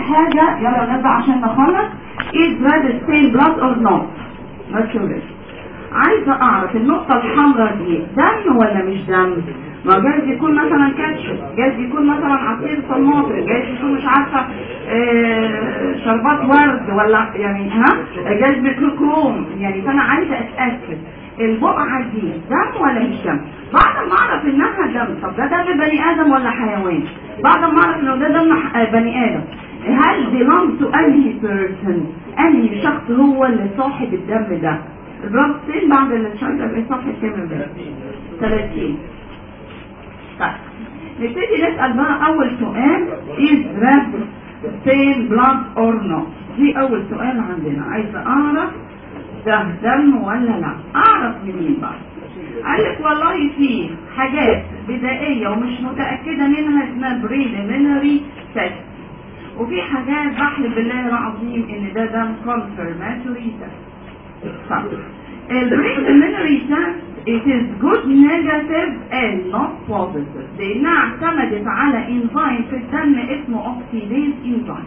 حاجة يلا نبدأ عشان نخلص is red stain blood or not ما تشوفش عايزة اعرف النقطة الحمراء دي دم ولا مش دم ما جايز يكون مثلا كاتشب جايز يكون مثلا عصير طماطم جايز يكون مش عارفة آه، شربات ورد ولا يعني ها جايز يكون كروم يعني فانا عايزة اتأكد البقعة دي دم ولا مش دم بعد ما اعرف انها دم طب ده دم بني ادم ولا حيوان بعد ما اعرف انه ده دم ح- بني ادم هل belong to انهي person انهي شخص هو اللي صاحب الدم ده البلاد ستين بعد الشهر ده بقى صفحة كام بقى 30 طيب نبتدي نسأل بقى أول سؤال is red stain blood or not دي أول سؤال عندنا عايزة أعرف ده دم ولا لا أعرف منين بقى قال لك والله في حاجات بدائية ومش متأكدة منها اسمها preliminary test وفي حاجات بحلف بالله العظيم ان ده دم confirmatory test طيب البريليمينري test it is good negative and not positive لانها اعتمدت على انزيم في الدم اسمه اوكسيديز انزيم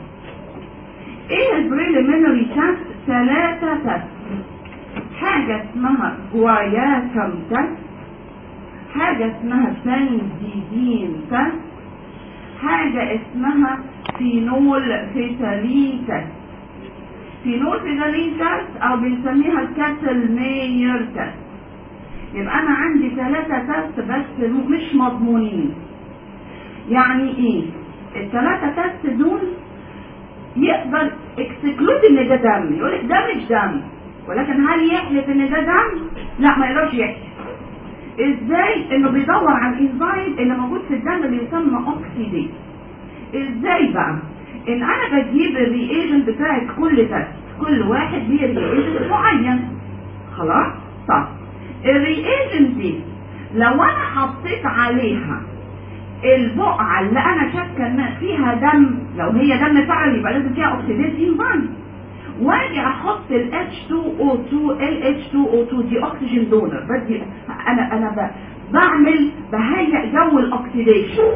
ايه البريليمينري تيست ثلاثة تيست حاجة اسمها جواياكم تيست حاجة اسمها بنزيدين تيست حاجة اسمها فينول فيتالين تيست فينول فيتالين تيست او بنسميها الكاتل ماير تيست يبقى انا عندي ثلاثة تيست بس م- مش مضمونين يعني ايه الثلاثة تيست دول يقدر اكسكلود ان ده دم يقول لك ده مش دم ولكن هل يحلف ان ده دم لا ما يقدرش يحلف ازاي انه بيدور على الانزيم اللي موجود في الدم اللي يسمى اوكسيديز ازاي بقى ان انا بجيب الرياجنت بتاعت كل تست كل واحد ليه رياجنت معين خلاص طب الرياجنت دي لو انا حطيت عليها البقعة اللي انا شاكة ان فيها دم لو هي دم فعلا يبقى لازم فيها اوكسيديز انزيم واجي احط ال H2O2 ال H2O2 دي اكسجين دونر بدي انا انا ب- بعمل بهيئ جو الاكسيديشن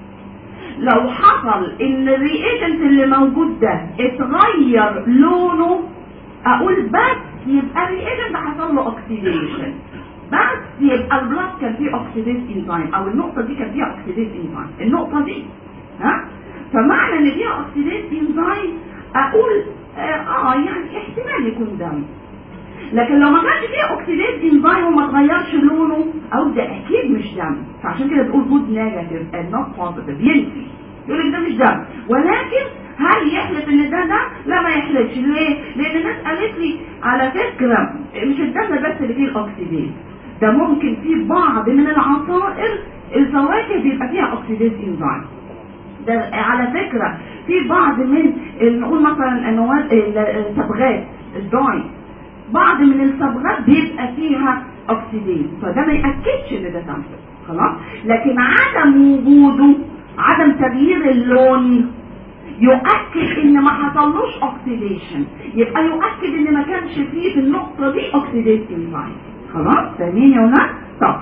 لو حصل ان الرياجنت اللي موجود ده اتغير لونه اقول بس يبقى الرياجنت حصل له اوكسيديشن بس يبقى البلاد كان فيه اوكسيديز انزيم او النقطه دي كان فيها اوكسيديز انزيم النقطه دي ها فمعنى ان فيها اوكسيديز انزيم اقول اه, آه يعني احتمال يكون دم لكن لو ما كانش فيه اوكسيديز انزيم وما اتغيرش لونه او ده اكيد مش دم فعشان كده بنقول جود نيجاتيف اند نوت بوزيتيف ينفي يقول لك ده مش دم ولكن هل يحلف ان ده دم؟ لا ما يحلفش ليه؟ لان الناس قالت لي على فكره مش الدم بس اللي فيه الاكسيديز ده ممكن فيه بعض من العصائر الفواكه بيبقى فيها اوكسيديز انزيم ده على فكرة في بعض من نقول مثلا النواد الصبغات الداي بعض من الصبغات بيبقى فيها اكسيدين فده ما ياكدش ان ده دم خلاص لكن عدم وجوده عدم تغيير اللون يؤكد ان ما حصلوش اوكسيديشن يبقى يؤكد ان ما كانش فيه في النقطه دي اوكسيديشن انزيم خلاص فاهمين يا ولاد طب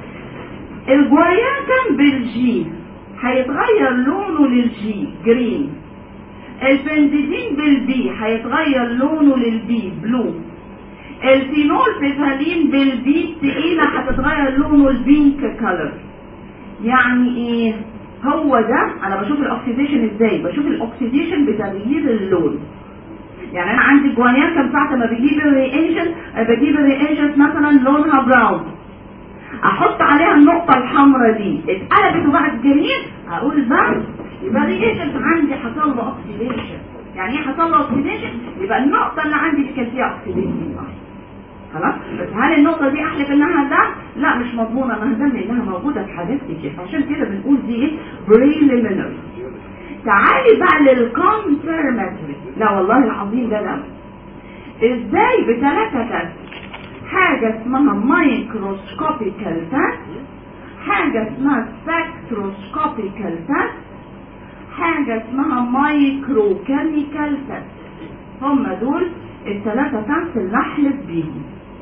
الجواياكم بالجي هيتغير لونه للجي جرين البنزيدين بالبي هيتغير لونه للبي بلو الفينول فيتالين بالبي تقيلة هتتغير لونه البينك كالر يعني ايه هو ده انا بشوف الاكسيديشن ازاي بشوف الاكسيديشن بتغيير اللون يعني انا عندي جوانيان كان ساعه ما بجيب الرياجنت بجيب الرياجنت مثلا لونها براون احط عليها النقطة الحمراء دي اتقلبت وبقت جميل اقول بس يبقى الرياجنت عندي حصل له اوكسيديشن يعني ايه حصل له اوكسيديشن يبقى النقطة اللي عندي دي كان فيها اوكسيديشن خلاص بس هل النقطة دي احلف انها دم؟ لا مش مضمونة انها دم لانها موجودة في حاجات كتير عشان كده بنقول دي ايه بريليمينري تعالي بقى للكونفيرماتوري لا والله العظيم ده دم ازاي بثلاثة تست حاجة اسمها مايكروسكوبيكال تست حاجة اسمها سبكتروسكوبيكال تست حاجة اسمها مايكرو كيميكال تست هم دول الثلاثة تست اللي احلف بيهم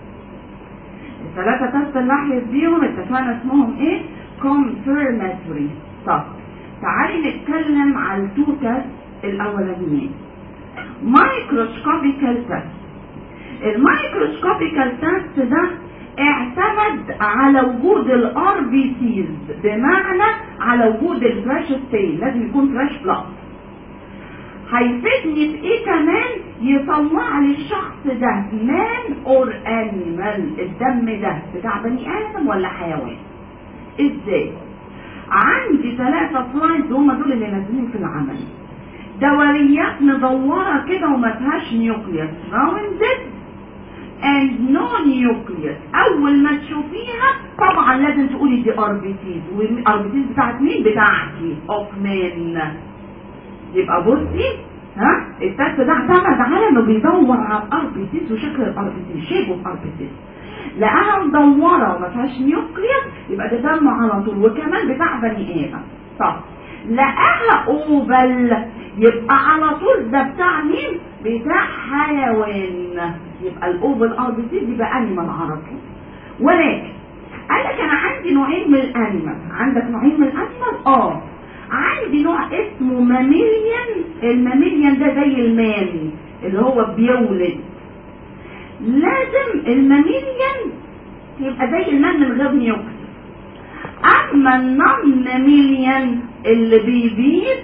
الثلاثة تست اللي احلف بيهم اتفقنا اسمهم ايه confirmatory طب تعالي نتكلم على التو تست الاولانيين مايكروسكوبيكال تيست المايكروسكوبيكال تيست ده اعتمد على وجود الار بي سيز بمعنى على وجود الفريش ستين لازم يكون فريش بلاد هيفيدني في ايه كمان يطلع لي الشخص ده مان اور انيمال الدم ده بتاع بني ادم ولا حيوان ازاي عندي ثلاثة سلايدز هم دول اللي نازلين في العمل دوريات مدورة كده وما فيهاش نيوكليوس راوندد and no nucleus اول ما تشوفيها طبعا لازم تقولي دي ار بي سيز والار بي سيز بتاعت مين بتاعتي اوف مان يبقى بصي ها التست ده اعتمد على انه بيدور على الار بي سيز وشكل الار بي سيز شيب الار بي سيز لقاها مدوره وما فيهاش نيوكليوس يبقى ده دم على طول وكمان بتاع بني ادم طب لقاها اوبل يبقى على طول ده بتاع مين بتاع حيوان يبقى الاوبل ار بي سيز يبقى انيمال على طول ولكن قال لك انا عندي نوعين من الانيمال عندك نوعين من الانيمال اه عندي نوع اسمه ماميليان الماميليان ده زي المان اللي هو بيولد لازم الماميليان يبقى زي المان من غير نيوكليس اما النون ماميليان اللي بيبيض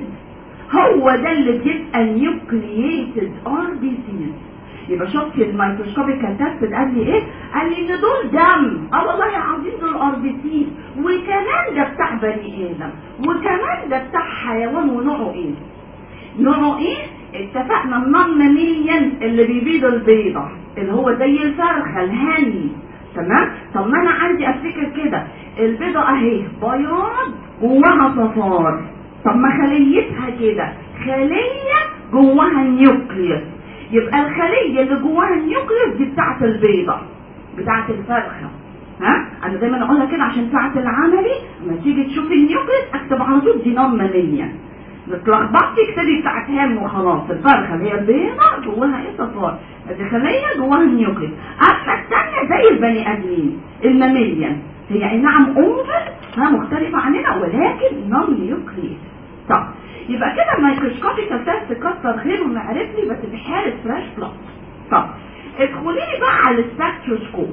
هو ده اللي بيبقى نيوكلييتد ار بي سيز يبقى شفت الميكروسكوبيكال تيست قال لي ايه قال لي ان دول دم اه والله العظيم دول ار بي سي وكمان ده بتاع بني ادم وكمان ده بتاع حيوان ونوعه ايه نوعه ايه اتفقنا النون ماميليان اللي بيبيض البيضه اللي هو زي الفرخه الهني تمام طب ما انا عندي افتكر كده البيضه اهي بياض جواها صفار طب ما خليتها كده خليه جواها نيوكليوس يبقى الخليه اللي جواها النيوكليوس دي بتاعه البيضه بتاعه الفرخه ها انا دايما اقولها كده عشان ساعه العملي لما تيجي تشوفي النيوكليوس اكتب على طول دي نون ماليه اتلخبطتي اكتبي بتاعت هام وخلاص الفرخه اللي هي البيضه جواها ايه صفار دي خليه جواها النيوكليوس اما الثانيه زي البني ادمين الماميليان هي اي نعم اوفر ها مختلفه عننا ولكن نون نيوكليس طب يبقى كده الميكروسكوبيكال تيست كتر خيره انه عرف لي بس في حاله فريش بلاد طب ادخلي لي بقى على السبكتروسكوب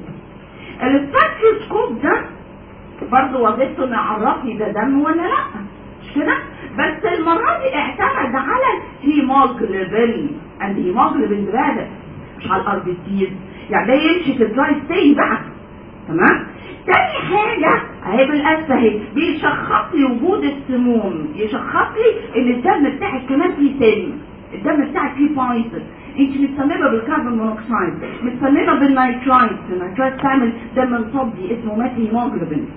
السبكتروسكوب ده برضه وظيفته انه يعرفني ده دم ولا لا مش كده بس المره دي اعتمد على الهيموجلوبين اند هيموجلوبين بلادر مش على الار بي سيز يعني ده يمشي في الدراي ستين بقى تمام تاني حاجة اهي بالاسف اهي بيشخص لي وجود السموم يشخص لي ان الدم بتاعك كمان فيه سم الدم بتاعك فيه بايثن انت متسممه بالكربون مونوكسيد متسممه بالنيترايت النيترايت تعمل دم مصدي اسمه ماتي هيموجلوبين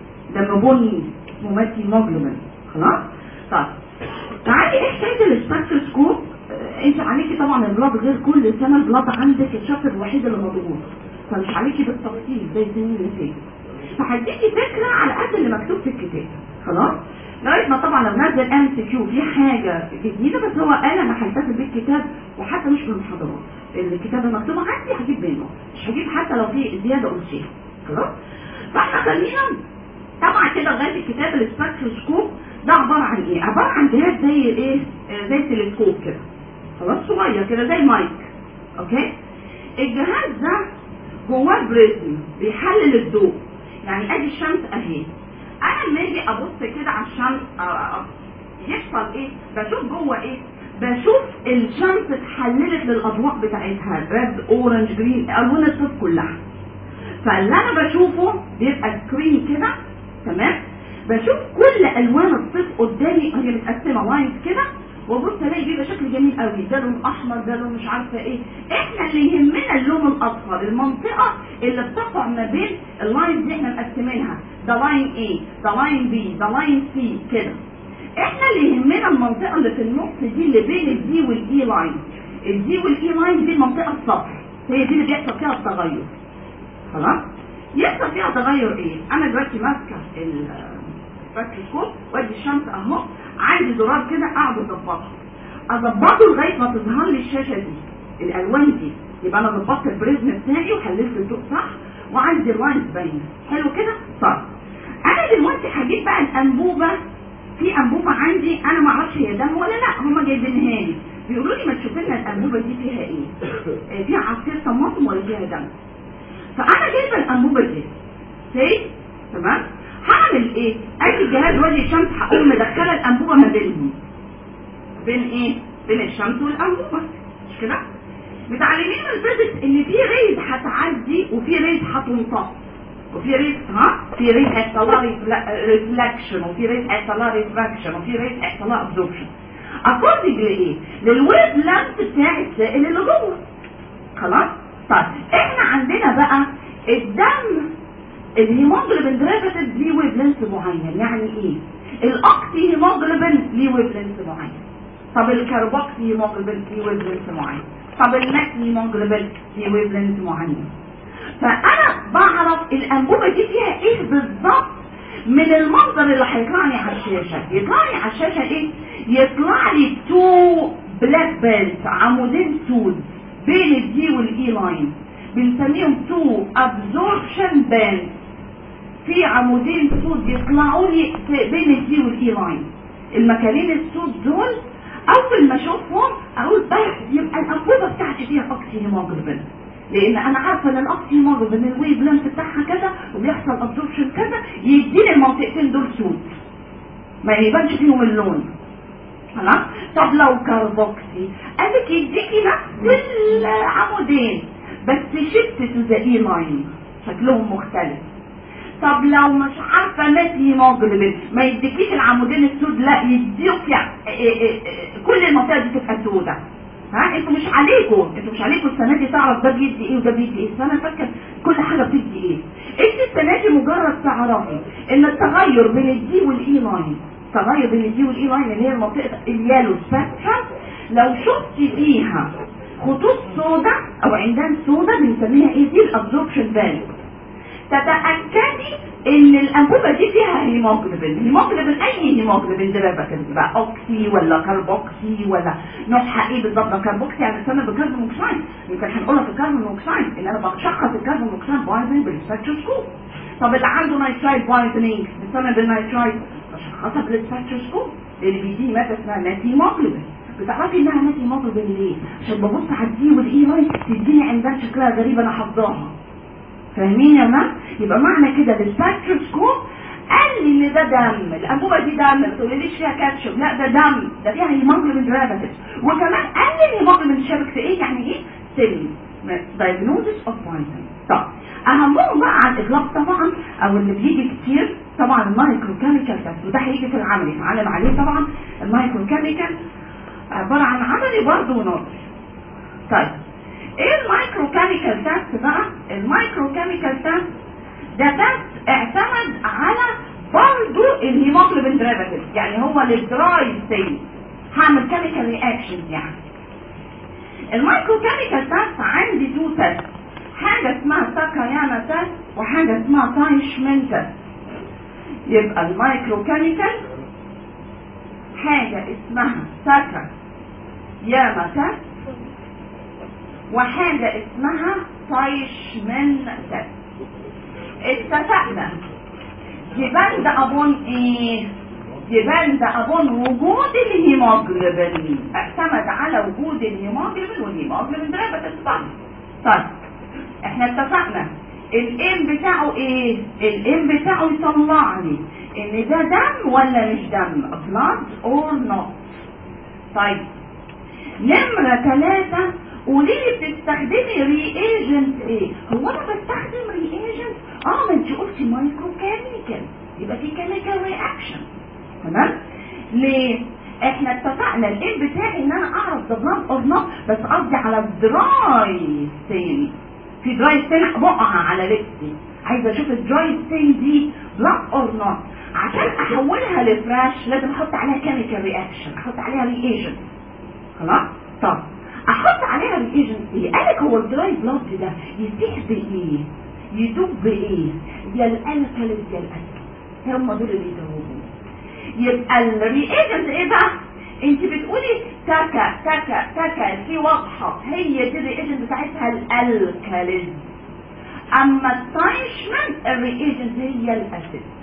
دم بني اسمه ماتي هيموجلوبين خلاص طيب تعالي ايه حكايه السبكتروسكوب آه، انت عليكي طبعا البلاد غير كل سنه البلاد عندك الشابتر الوحيد اللي مضغوط فمش عليكي بالتفصيل زي السنين اللي فاتت فهديكي فكره على قد اللي مكتوب في الكتاب خلاص لغايه ما طبعا لو نزل ام سي كيو في حاجه جديده بس هو قال انا هلتزم بالكتاب وحتى مش في المحاضرات الكتاب المكتوب عندي هجيب منه مش هجيب حتى لو في زياده قلتيها خلاص فاحنا خلينا طبعا كده لغايه الكتاب السبكتروسكوب ده عباره عن ايه؟ عباره عن جهاز زي ايه؟ آه، زي التلسكوب كده خلاص صغير كده زي المايك اوكي؟ الجهاز ده جواه بريزم بيحلل الضوء يعني ادي الشمس اهي انا لما اجي ابص كده على الشمس آه، آه، يحصل ايه بشوف جوه ايه بشوف الشمس اتحللت للاضواء بتاعتها ريد اورنج جرين الوان الصوت كلها فاللي انا بشوفه بيبقى سكرين كده تمام بشوف كل الوان الصيف قدامي هي متقسمه لاينز كده وابص الاقي بيبقى شكل جميل قوي ده لون احمر ده لون مش عارفه ايه احنا اللي يهمنا اللون الاصفر المنطقه اللي بتقع ما بين اللاينز دي احنا مقسمينها ده لاين A ده لاين B ده لاين C كده احنا اللي يهمنا المنطقه اللي في النص دي اللي بين الدي والاي لاين الدي والاي لاين دي المنطقه الصفر هي دي اللي بيحصل فيها التغير خلاص يحصل فيها تغير ايه انا دلوقتي ماسكه السبكتروسكوب وادي الشمس اهو عندي زرار كده اقعد اظبطه اظبطه لغايه ما تظهر لي الشاشه دي الالوان دي يبقى انا ظبطت البريزم بتاعي وحللت الضوء صح وعندي اللاينز باينه حلو كده طيب انا دلوقتي هجيب بقى الانبوبه في انبوبه عندي انا ما اعرفش هي دم ولا لا هم جايبينها لي بيقولوا لي ما تشوف لنا الانبوبه دي فيها ايه آه، فيها عصير طماطم ولا فيها دم فانا جايبه الانبوبه دي اوكي تمام هعمل ايه اجي جهاز وجه الشمس هقوم مدخله الانبوبه ما بينهم بين ايه بين الشمس والانبوبه مش كده متعلمين من الفيزيكس ان في ريز هتعدي وفي ريز هتنطق وفي ريز ها في ريز هيحصل لها ريفلكشن وفي ريز هيحصل لها ريفراكشن وفي ريز هيحصل لها ابزوربشن اكوردنج لايه للويف لانث بتاع السائل اللي جوه خلاص طيب احنا عندنا بقى الدم الهيموجلوبين ديريفاتيف ليه ويف لينث معين يعني ايه الاوكسي هيموجلوبين ليه ويف لينث معين طب الكربوكسي هيموجلوبين ليه ويف لينث معين طب الماكسي هيموجلوبين ليه ويف لينث معين فانا بعرف الانبوبه دي فيها ايه بالظبط من المنظر اللي هيطلع لي على الشاشه يطلع لي على الشاشه ايه يطلع لي تو بلاك بيلت عمودين سود بين الدي والاي لاين بنسميهم تو ابزوربشن باند في عمودين سود يطلعوا لي في- بين الدي والاي لاين المكانين السود دول اول ما اشوفهم اقول بس يبقى الانبوبه بتاعتي فيها اوكسي هيموجلوبين لان انا عارفه ان الاوكسي هيموجلوبين الويف لينث بتاعها كذا وبيحصل ابزوربشن كذا يديني المنطقتين دول سود ما يبانش فيهم اللون خلاص طب لو كاربوكسي قالك يديكي نفس العمودين بس شفت تو ذا اي لاين شكلهم مختلف طب لو مش عارفه مات هيموجلوبين ما يديكيش العمودين السود لا يديك يعني إيه إيه إيه كل المنطقه دي تبقى سودة ها انتوا مش عليكم انتوا مش عليكم السنه دي تعرف ده بيدي ايه وده بيدي ايه السنه فاكر كل حاجه بتدي ايه انت السنه دي مجرد تعرفي ان التغير بين الدي والاي لاين التغير بين الدي والاي لاين اللي هي المنطقه اليالو سبيكترم لو شفتي فيها خطوط سوداء او عندان سوداء بنسميها ايه دي الابزوربشن باند تتأكدي ان الانبوبة دي فيها هيموجلوبين هيموجلوبين اي هيموجلوبين ديريفاتيف بقى اوكسي ولا كاربوكسي ولا نوعها ايه بالظبط كاربوكسي يعني بتسمى بالكربون موكسايد يمكن هنقولها في الكربون موكسايد ان انا بشخص الكربون موكسايد بايزنج بالسبكتروسكوب طب اللي عنده نايترايت بايزنينج بتسمى بالنايترايت بشخصها بالسبكتروسكوب اللي بيديه ماده اسمها ناتي هيموجلوبين بتعرفي انها ناتي هيموجلوبين ليه؟ عشان ببص على الدي والاي لاين تديني عندها شكلها غريب انا حافظاها فاهمين يا جماعه يبقى معنى كده بالسبكتروسكوب قال لي ان ده دم الانبوبه دي دم ما تقوليليش فيها كاتشب لا ده دم ده فيها هيموجلوبين جرافيتس وكمان قال لي الهيموجلوبين شابك في ايه يعني ايه سيل دايجنوزس اوف بايزن طب اهمهم بقى على الاطلاق طبعا او اللي بيجي كتير طبعا المايكرو كيميكال تيست وده هيجي في العملي اتعلم عليه طبعا المايكرو كيميكال عباره عن عملي برضه ونظري طيب ايه المايكرو كيميكال تيست بقى المايكرو كيميكال تيست ده تيست اعتمد على برضه الهيموجلوبين ديريفاتيف يعني هو للدراي ستيت هعمل كيميكال رياكشنز يعني المايكرو كيميكال تيست عندي تو تيست حاجه اسمها تاكايانا تيست وحاجه اسمها تايشمن تيست يبقى المايكرو كيميكال حاجه اسمها تاكا ياما تيست وحاجة اسمها تايشمن تيست اتفقنا ديبند ابون ايه ديبند ابون وجود الهيموجلوبين اعتمد على وجود الهيموجلوبين والهيموجلوبين ديريفاتيف صح طيب احنا اتفقنا الام بتاعه ايه الام بتاعه يطلع لي ان ده دم ولا مش دم blood or not طيب نمرة ثلاثة قولي لي بتستخدمي رياجنت ايه هو انا بستخدم رياجنت اه ما انت قلتي مايكرو كيميكال يبقى في كيميكال رياكشن تمام ليه احنا اتفقنا الايه بتاعي ان انا اعرف ده بلاد اور نوت بس قصدي على الدراي ستين في دراي ستين بقع على لبسي عايزه اشوف الدراي ستين دي بلاد اور نوت عشان احولها لفراش لازم احط عليها كيميكال رياكشن احط عليها رياجنت خلاص طب احط عليها رياجنت ايه قالك هو الدراي بلاد ده يسيح بايه يدوب بايه يا الالكاليز يا الاسيد هم دول اللي يدوبوا يبقى الرياجنت ايه بقى انت بتقولي تاكا تاكا تاكا دي واضحه هي دي الرياجنت بتاعتها الالكاليز اما التايشمنت الرياجنت هي الاسيد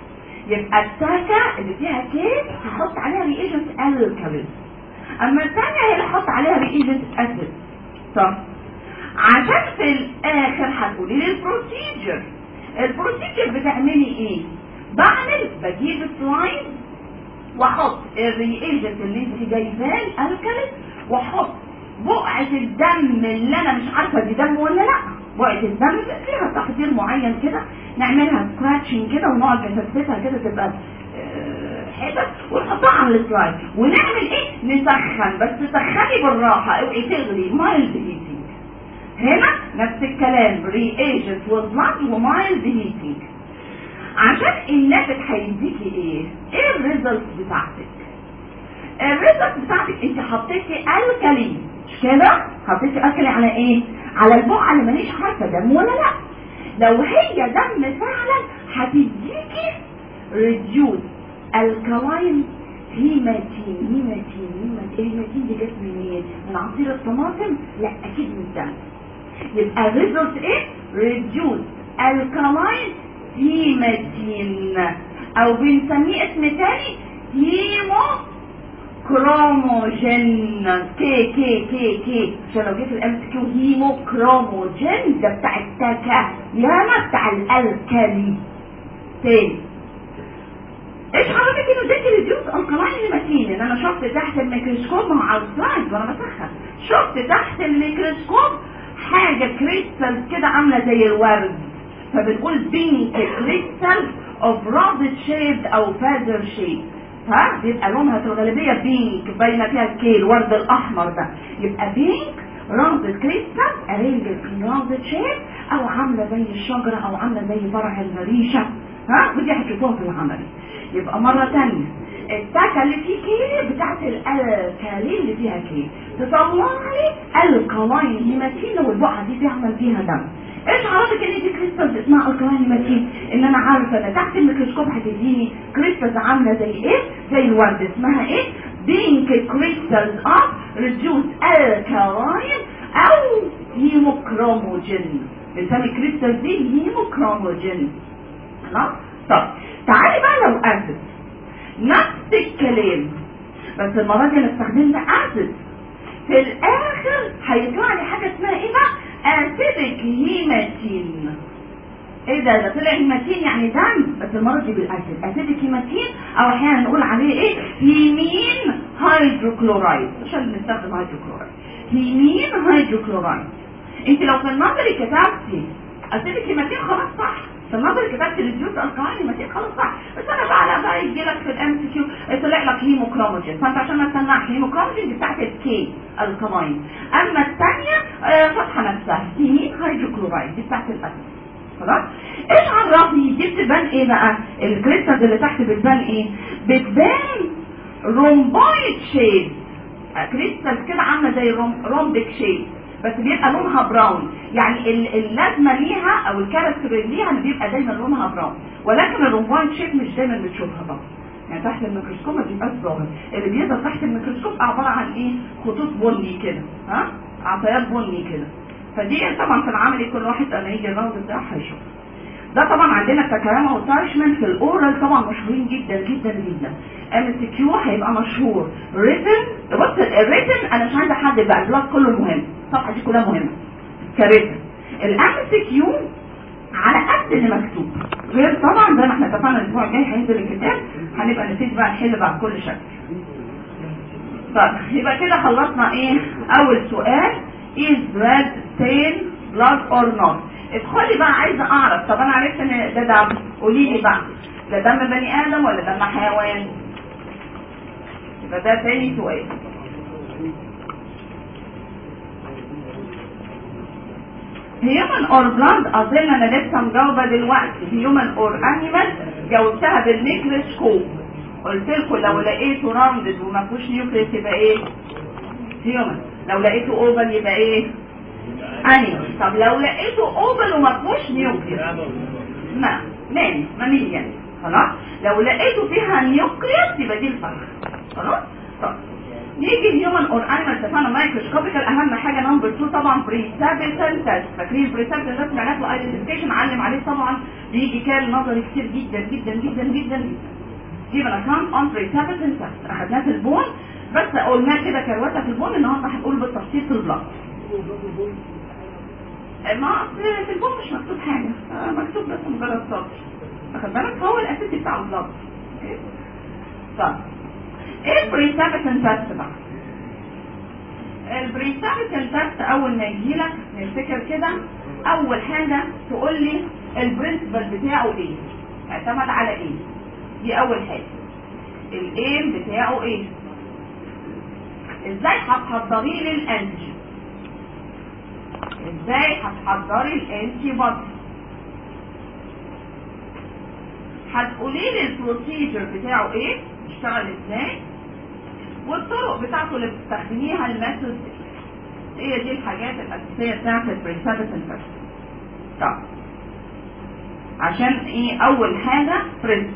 يبقى التاكا اللي فيها كيس هحط عليها ريجنت الكالين اما الثانيه هي اللي هحط عليها ريجنت اسيد طب عشان في الاخر هتقولي لي البروسيجر البروسيجر بتعملي ايه بعمل بجيب سلايد واحط الريجنت اللي انت جايباه الكالين واحط بقعة الدم اللي انا مش عارفة دي دم ولا لا بقعة الدم فيها تحضير معين كده نعملها سكراتشنج كده ونقعد نفتفتها كده تبقى حتت ونحطها على السلايد ونعمل ايه نسخن بس تسخني بالراحة اوعي تغلي مايلد هيتنج هنا نفس الكلام رياجنت وبلاد ومايلد هيتنج عشان الناتج هيديكي ايه ايه الريزلت بتاعتك الريزلت بتاعتك انت حطيتي الكالين مش كده حطيتي الكالين على ايه على البقعه اللي مانيش عارفه دم ولا لا لو هي دم فعلا هتديكي ريديوز الكلاين هيماتين هيماتين هيماتين هيماتين دي جت منين من عصير الطماطم لا اكيد من الدم يبقى الريزلت ايه ريديوز الكلاين هيماتين او بنسميه اسم تاني هيمو كروموجين كي كي كي كي عشان لو جيت الام كيو هيمو كروموجين ده بتاع التاكا ياما بتاع الالكالي تاني ايش حضرتك انه ده ريديوس الكلاين هيماتين ان انا شفت تحت الميكروسكوب مع السلايد وانا بسخن شفت تحت الميكروسكوب حاجه كريستال كده عامله زي الورد فبنقول بينك كريستال اوف رابط شيد او فازر شيد ها بيبقى لونها في الغالبيه بينك باينه فيها الكي الورد الاحمر ده يبقى بينك رابط كريستال ارينجل في رابط شيد او عامله زي الشجره او عامله زي فرع الريشه ها ودي هتشوفوها في العملي يبقى مرة تانية التاكا اللي فيه كي بتاعت الكالين اللي فيها كي تطلع لي الكلاين هيماتين لو البقعة دي تعمل فيها دم ايش عرفك ان دي كريستالز اسمها الكلاين هيماتين ان انا عارفة ان تحت الميكروسكوب هتديني كريستالز عاملة زي ايه زي الورد اسمها ايه بينك كريستالز اوف ريديوس الكلاين او هيموكروموجين بنسمي الكريستالز دي هيموكروموجين خلاص طب تعالي بقى لو اسيد نفس الكلام بس المره دي انا استخدمت اسيد في الاخر هيطلع لي حاجه اسمها ايه بقى اسيدك هيماتين ايه ده ده طلع هيماتين يعني دم بس المره دي بالاسيد اسيدك هيماتين او احيانا نقول عليه ايه هيمين هيدروكلورايد عشان بنستخدم هيدروكلورايد هيمين هيدروكلورايد انت لو في النظري كتبتي اسيدك هيماتين خلاص صح في النظر كتبت ريديوس الكلاين ما خلاص صح بس انا بقى لا بقى يجي لك في الام سي كيو طلع لك هيموكروموجين فانت عشان ما تسمعش هيموكروموجين دي بتاعت الكي الكلاين اما الثانيه آه فتحه نفسها هيمين هيدروكلورايد دي بتاعت الاسيد خلاص ايش عرفني دي بتبان ايه بقى الكريستالز اللي تحت بتبان ايه بتبان رومبويد شيد كريستالز كده عامله زي رومبيك شيد بس بيبقى لونها براون يعني اللازمه ليها او الكاركتر ليها اللي بيبقى دايما لونها براون ولكن الرومبويد شيب مش دايما بتشوفها بقى يعني تحت الميكروسكوب ما بيبقاش ظاهر اللي بيظهر تحت الميكروسكوب عباره عن ايه خطوط بني كده ها عطيات بني كده فدي طبعا في العملي كل واحد لما يجي الراوند بتاعه هيشوف ده طبعا عندنا ككلام وتارشمنت في الاورال طبعا مشهورين جدا جدا جدا ام سي كيو هيبقى مشهور ريتن بص الريتن انا مش عايزه احدد بقى البلاك كله مهم الصفحه دي كلها مهمه كريتن الام سي كيو على قد اللي مكتوب غير طبعا زي ما احنا اتفقنا الاسبوع الجاي هينزل الكتاب هنبقى نبتدي بقى نحل بقى بكل شكل طيب يبقى كده خلصنا ايه اول سؤال is red stain blood or not ادخلي بقى عايزه اعرف طب انا عرفت ان ده دم قولي لي بقى ده دم بني ادم ولا دم حيوان يبقى ده تاني سؤال هيومن اور بلاند اظن انا لسه مجاوبه دلوقتي هيومن اور انيمال جاوبتها بالميكروسكوب قلت لكم لو لقيته راوندد وما فيهوش نيوكليس يبقى ايه هيومن لو لقيته اوفل يبقى ايه انيمال طب لو لقيته اوفل وما فيهوش نيوكليس ما ماني ماميليان خلاص لو لقيته فيها نيوكليس يبقى دي الفرخ خلاص طب نيجي الهيومن اور انيمال اتفقنا مايكروسكوبيكال اهم حاجه نمبر 2 طبعا بريسابيتال تيست فاكرين البريسابيتال تيست معناته ايدنتيفيكيشن علم عليه طبعا بيجي كان نظري كتير جدا جدا جدا جدا جيب الاكونت اون بريسابيتن تيست اخدناه في البون بس قلناه كده كروته في البون النهارده هنقول بالتفصيل في البلاد ما أصل في البون مش مكتوب حاجه آه، مكتوب بس مجرد سطر واخد بالك هو الاساسي بتاع البلاد أوكي؟ طب ايه البريسابيتن تيست بقى البريسابيتن تيست اول ما يجيلك نفتكر كده اول حاجه تقول لي البرنسبل بتاعه ايه اعتمد على ايه دي اول حاجه الايم بتاعه ايه ازاي هتحضري لي الانتي ازاي هتحضري الانتي بودي هتقولي لي البروسيجر بتاعه ايه بيشتغل ازاي والطرق بتاعته اللي بتستخدميها الميثود هي دي الحاجات الاساسيه بتاعت البريسابيتن تيست طب عشان ايه اول حاجه برنسبل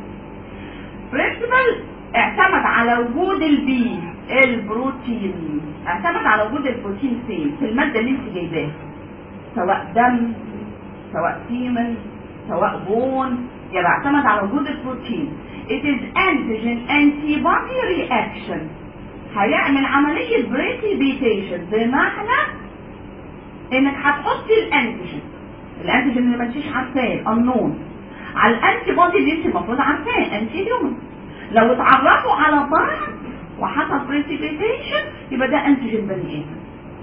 برنسبل اعتمد على وجود البي البروتين اعتمد على وجود البروتين فين في الماده اللي انت جايباها سواء دم سواء سيمن سواء بون يبقى اعتمد على وجود البروتين it is antigen antibody reaction هيعمل عملية بريسيبيتيشن بمعنى انك هتحطي الانتيجين الانتيجين اللي ما انتيش عارفاه النون على الانتي بودي اللي انت المفروض عارفاه انتي هيومن لو اتعرفوا على بعض وحصل بريسيبيتيشن يبقى ده انتيجين بني ادم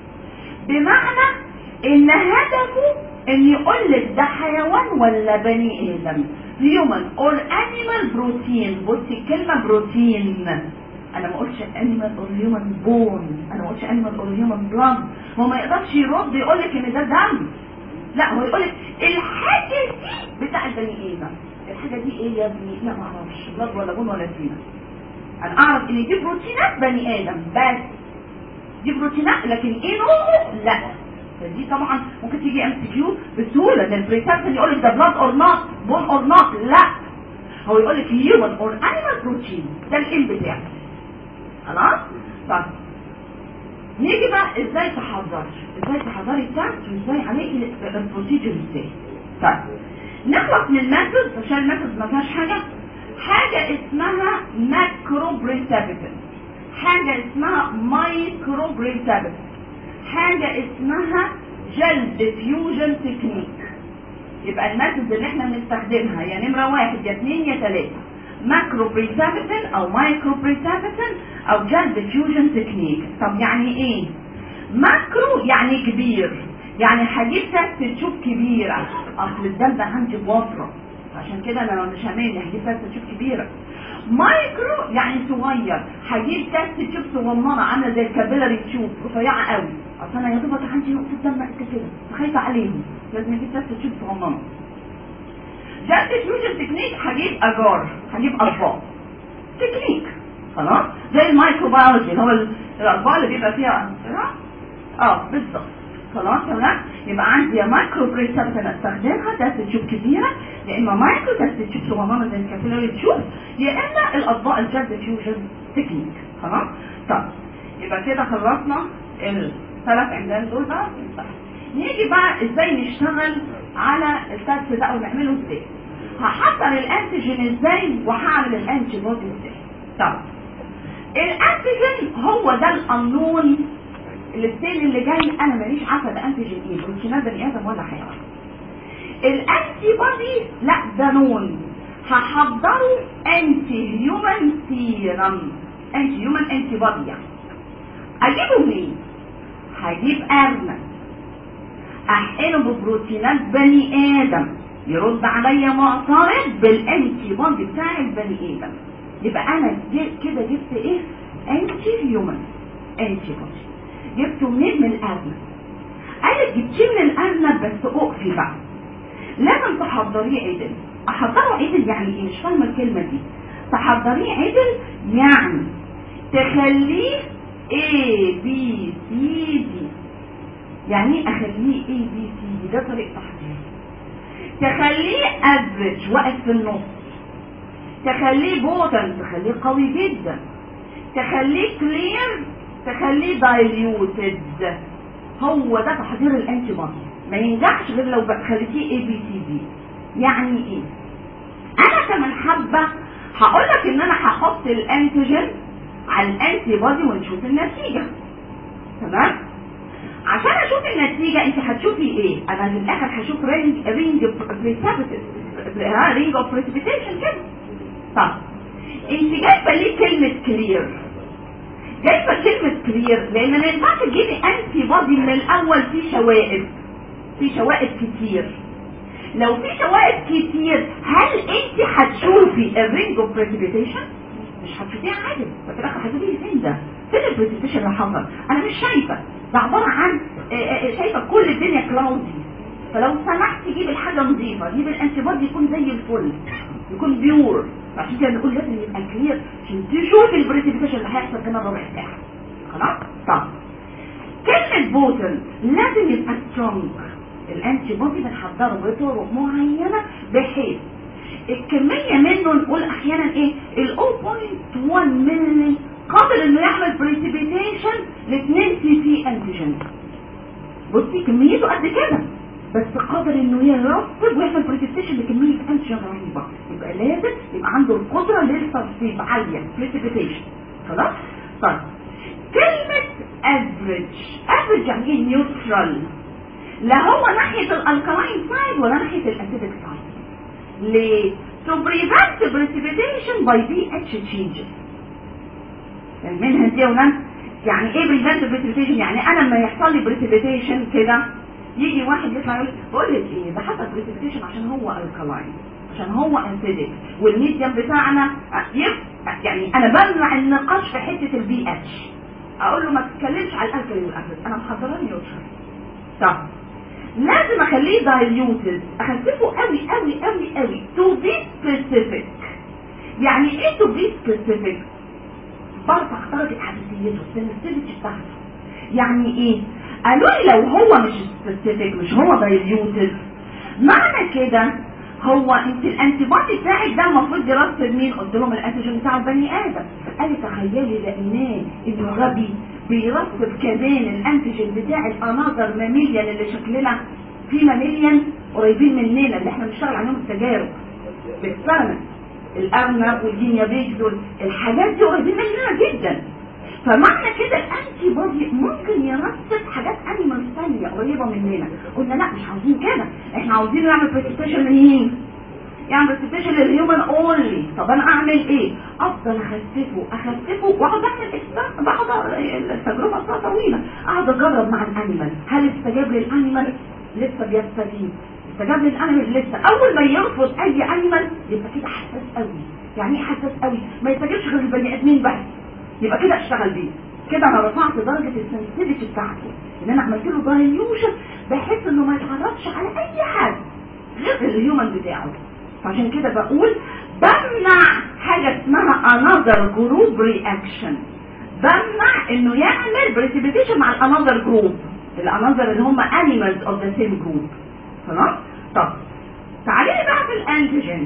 بمعنى ان هدفه ان يقول لك ده حيوان ولا بني ادم هيومن اور انيمال بروتين بصي كلمه بروتين انا ما قلتش انيمال اور هيومن بون انا ما قلتش انيمال اور هيومن بلاد هو ما يقدرش يرد يقول لك ان ده دم لا هو يقول لك الحاجه دي بتاع البني ادم الحاجه دي ايه يا ابني لا ما اعرفش بلاد ولا بون ولا سينا انا اعرف ان دي بروتينات بني ادم بس دي بروتينات لكن ايه نوعه لا فدي طبعا ممكن تيجي ام سي كيو بسهوله ده البريسبشن يقول لك ده بلاد اور نوت بون اور نوت لا هو يقول لك هيومن اور انيمال بروتين ده الام بتاعه خلاص طب نيجي بقى ازاي تحضري ازاي تحضري التست وازاي عليكي البروسيجر ازاي طيب نخلص من الميثود عشان الميثود ما فيهاش حاجه حاجه اسمها ماكرو بريسابيتن حاجه اسمها مايكرو بريسابيتن حاجه اسمها جل ديفيوجن تكنيك يبقى الميثود اللي احنا بنستخدمها يا نمره واحد يا اثنين يا ثلاثه ماكرو بريسابيتن او مايكرو بريسابيتن او جل ديفيوجن تكنيك طب يعني ايه ماكرو يعني كبير يعني هجيب تست تشوف كبيره اصل الدم ده عندي بوفره عشان كده انا مش هماني هجيب تست تشوف كبيره مايكرو يعني صغير هجيب تست تشوف صغننه عامله زي الكابيلاري تشوف رفيعه قوي اصل انا يا دوبك عندي نقطه دم قد كده فخايفه عليهم لازم اجيب تست تشوف صغننه جلد فيوجن تكنيك هجيب اجار هجيب اطباق تكنيك خلاص زي الميكروبيولوجي اللي هو ال- الاطباق اللي بيبقى فيها اه بالظبط خلاص تمام يبقى عندي يا مايكرو بريسبتن استخدمها تست تشوف كبيره يا اما مايكرو تست تشوف صغننه زي الكابيلاري تشوف يا اما الاطباق الجلد فيوجن تكنيك خلاص طب يبقى كده خلصنا الثلاث عمدان دول بقى نيجي بقى ازاي نشتغل على التست ده ونعمله ازاي هحضر الانتيجين ازاي وهعمل الانتي بودي ازاي طب الانتيجين هو ده القانون الستيل اللي جاي انا ماليش عارفه ده انتيجين ايه بروتينات بني ادم ولا حيوان الانتي بودي لا ده نون هحضره انتي هيومن سيرم انتي هيومن انتي بودي يعني اجيبه منين هجيب ارنب احقنه ببروتينات بني ادم يرد عليا معترض بالانتي بودي بتاع البني ادم يبقى انا جي- كده جبت ايه انتي هيومن انتي بودي جبته منين من الارنب قالت جبتيه من الارنب بس اقفي بقى لازم تحضريه عدل احضره عدل يعني ايه مش فاهمه الكلمه دي تحضريه عدل يعني تخليه A B C D يعني ايه اخليه A B C D ده طريقه تحضير تخليه افريج واقف في النص تخليه بوتن تخليه قوي جدا تخليه كلير تخليه دايليوتد هو ده تحضير الانتي بودي ما ينجحش غير لو خليتيه اي بي سي دي يعني ايه انا كمان حابه هقول لك ان انا هحط الانتيجين على الانتي بودي ونشوف النتيجه تمام عشان اشوف النتيجه انت هتشوفي ايه انا في الاخر هشوف رينج رينج رينج اوف بريسبيتيشن كده طب انت جايبه ليه كلمه كلير جايبه كلمه كلير لان ما ينفعش تجيبي انتي بودي من الاول في شوائب في شوائب كتير لو في شوائب كتير هل انت هتشوفي الرينج اوف بريسبيتيشن مش هتشوفيها عادي ففي الاخر هتقولي فين ده فين البريسبيتيشن اللي حصل انا مش شايفه ده عباره عن آه، آه، شايفه كل الدنيا كلاودي فلو سمحت جيب الحاجه نظيفه جيب الانتي بودي يكون زي الفل يكون بيور عشان كده نقول لازم يبقى كلير عشان تشوف البريسبيتيشن اللي هيحصل كمان ربع ساعه خلاص طب كلمه بوتل لازم يبقى سترونج الانتي بودي بنحضره بطرق معينه بحيث الكميه منه نقول احيانا ايه ال 0.1 مللي قادر انه يعمل بريسبيتيشن ل 2 سي سي انتيجين بصي كميته قد كده بس قادر انه يرطب ويعمل بريسبيتيشن لكميه انتيجين رهيبه يبقى لازم يبقى عنده القدره للترطيب عاليه بريسبيتيشن خلاص طيب كلمه افريج افريج يعني ايه نيوترال لا هو ناحيه الالكالاين سايد ولا ناحيه الاسيدك سايد ليه to prevent precipitation by pH changes منها دي ولان يعني ايه prevent precipitation يعني انا لما يحصل لي precipitation كده يجي واحد يطلع يقول بقول لك ايه ده حصل precipitation عشان هو الكالاين عشان هو اسيدك والميديم بتاعنا يبقى يعني انا بمنع النقاش في حته البي اتش اقول له ما تتكلمش على الالكالي والاسيد انا محضره نيوترال طب لازم اخليه دايليوتد اخففه قوي قوي قوي قوي تو بي سبيسيفيك يعني ايه تو بي سبيسيفيك برفع درجه حساسيته السنسيتيفيتي بتاعته يعني ايه قالوا لي لو هو مش سبيسيفيك مش هو دايليوتد معنى كده هو انت الانتي بودي بتاعك ده المفروض يرصد مين قلت لهم الانتيجين بتاع البني ادم قال لي تخيلي لقيناه انه غبي بيرصد كمان الانتيجين بتاع الاناظر ماميليان اللي شكلنا في ماميليان قريبين مننا اللي احنا بنشتغل عليهم التجارب باكسبيرمنت الارنب والجينيا بيجز الحاجات دي قريبين مننا جدا فمعنى كده الانتي بودي ممكن يرصد حاجات انيمال ثانيه قريبه مننا قلنا لا مش عاوزين كده احنا عاوزين نعمل بريسبيتيشن لمين يعني بريسبيتيشن للهيومن اونلي طب انا اعمل ايه افضل اخففه اخففه واقعد اعمل اكسبيرمنت بقعد التجربه اصلا طويله اقعد اجرب مع الانيمال هل استجاب للانيمال لسه بيستجيب استجاب للانيمال لسه اول ما يرفض اي انيمال يبقى كده حساس قوي يعني ايه حساس قوي ما يستجيبش غير البني ادمين بس يبقى كده اشتغل بيه كده انا رفعت درجه السنسيتيفيتي بتاعته ان انا عملت له دايليوشن بحيث انه ما يتعرضش على اي حاجه غير الهيومن بتاعه فعشان كده بقول بمنع حاجه اسمها another group reaction بمنع انه يعمل بريسيبيتيشن مع الانذر جروب الانذر اللي هم animals of the same group خلاص طب تعالي لي بقى في الانتيجين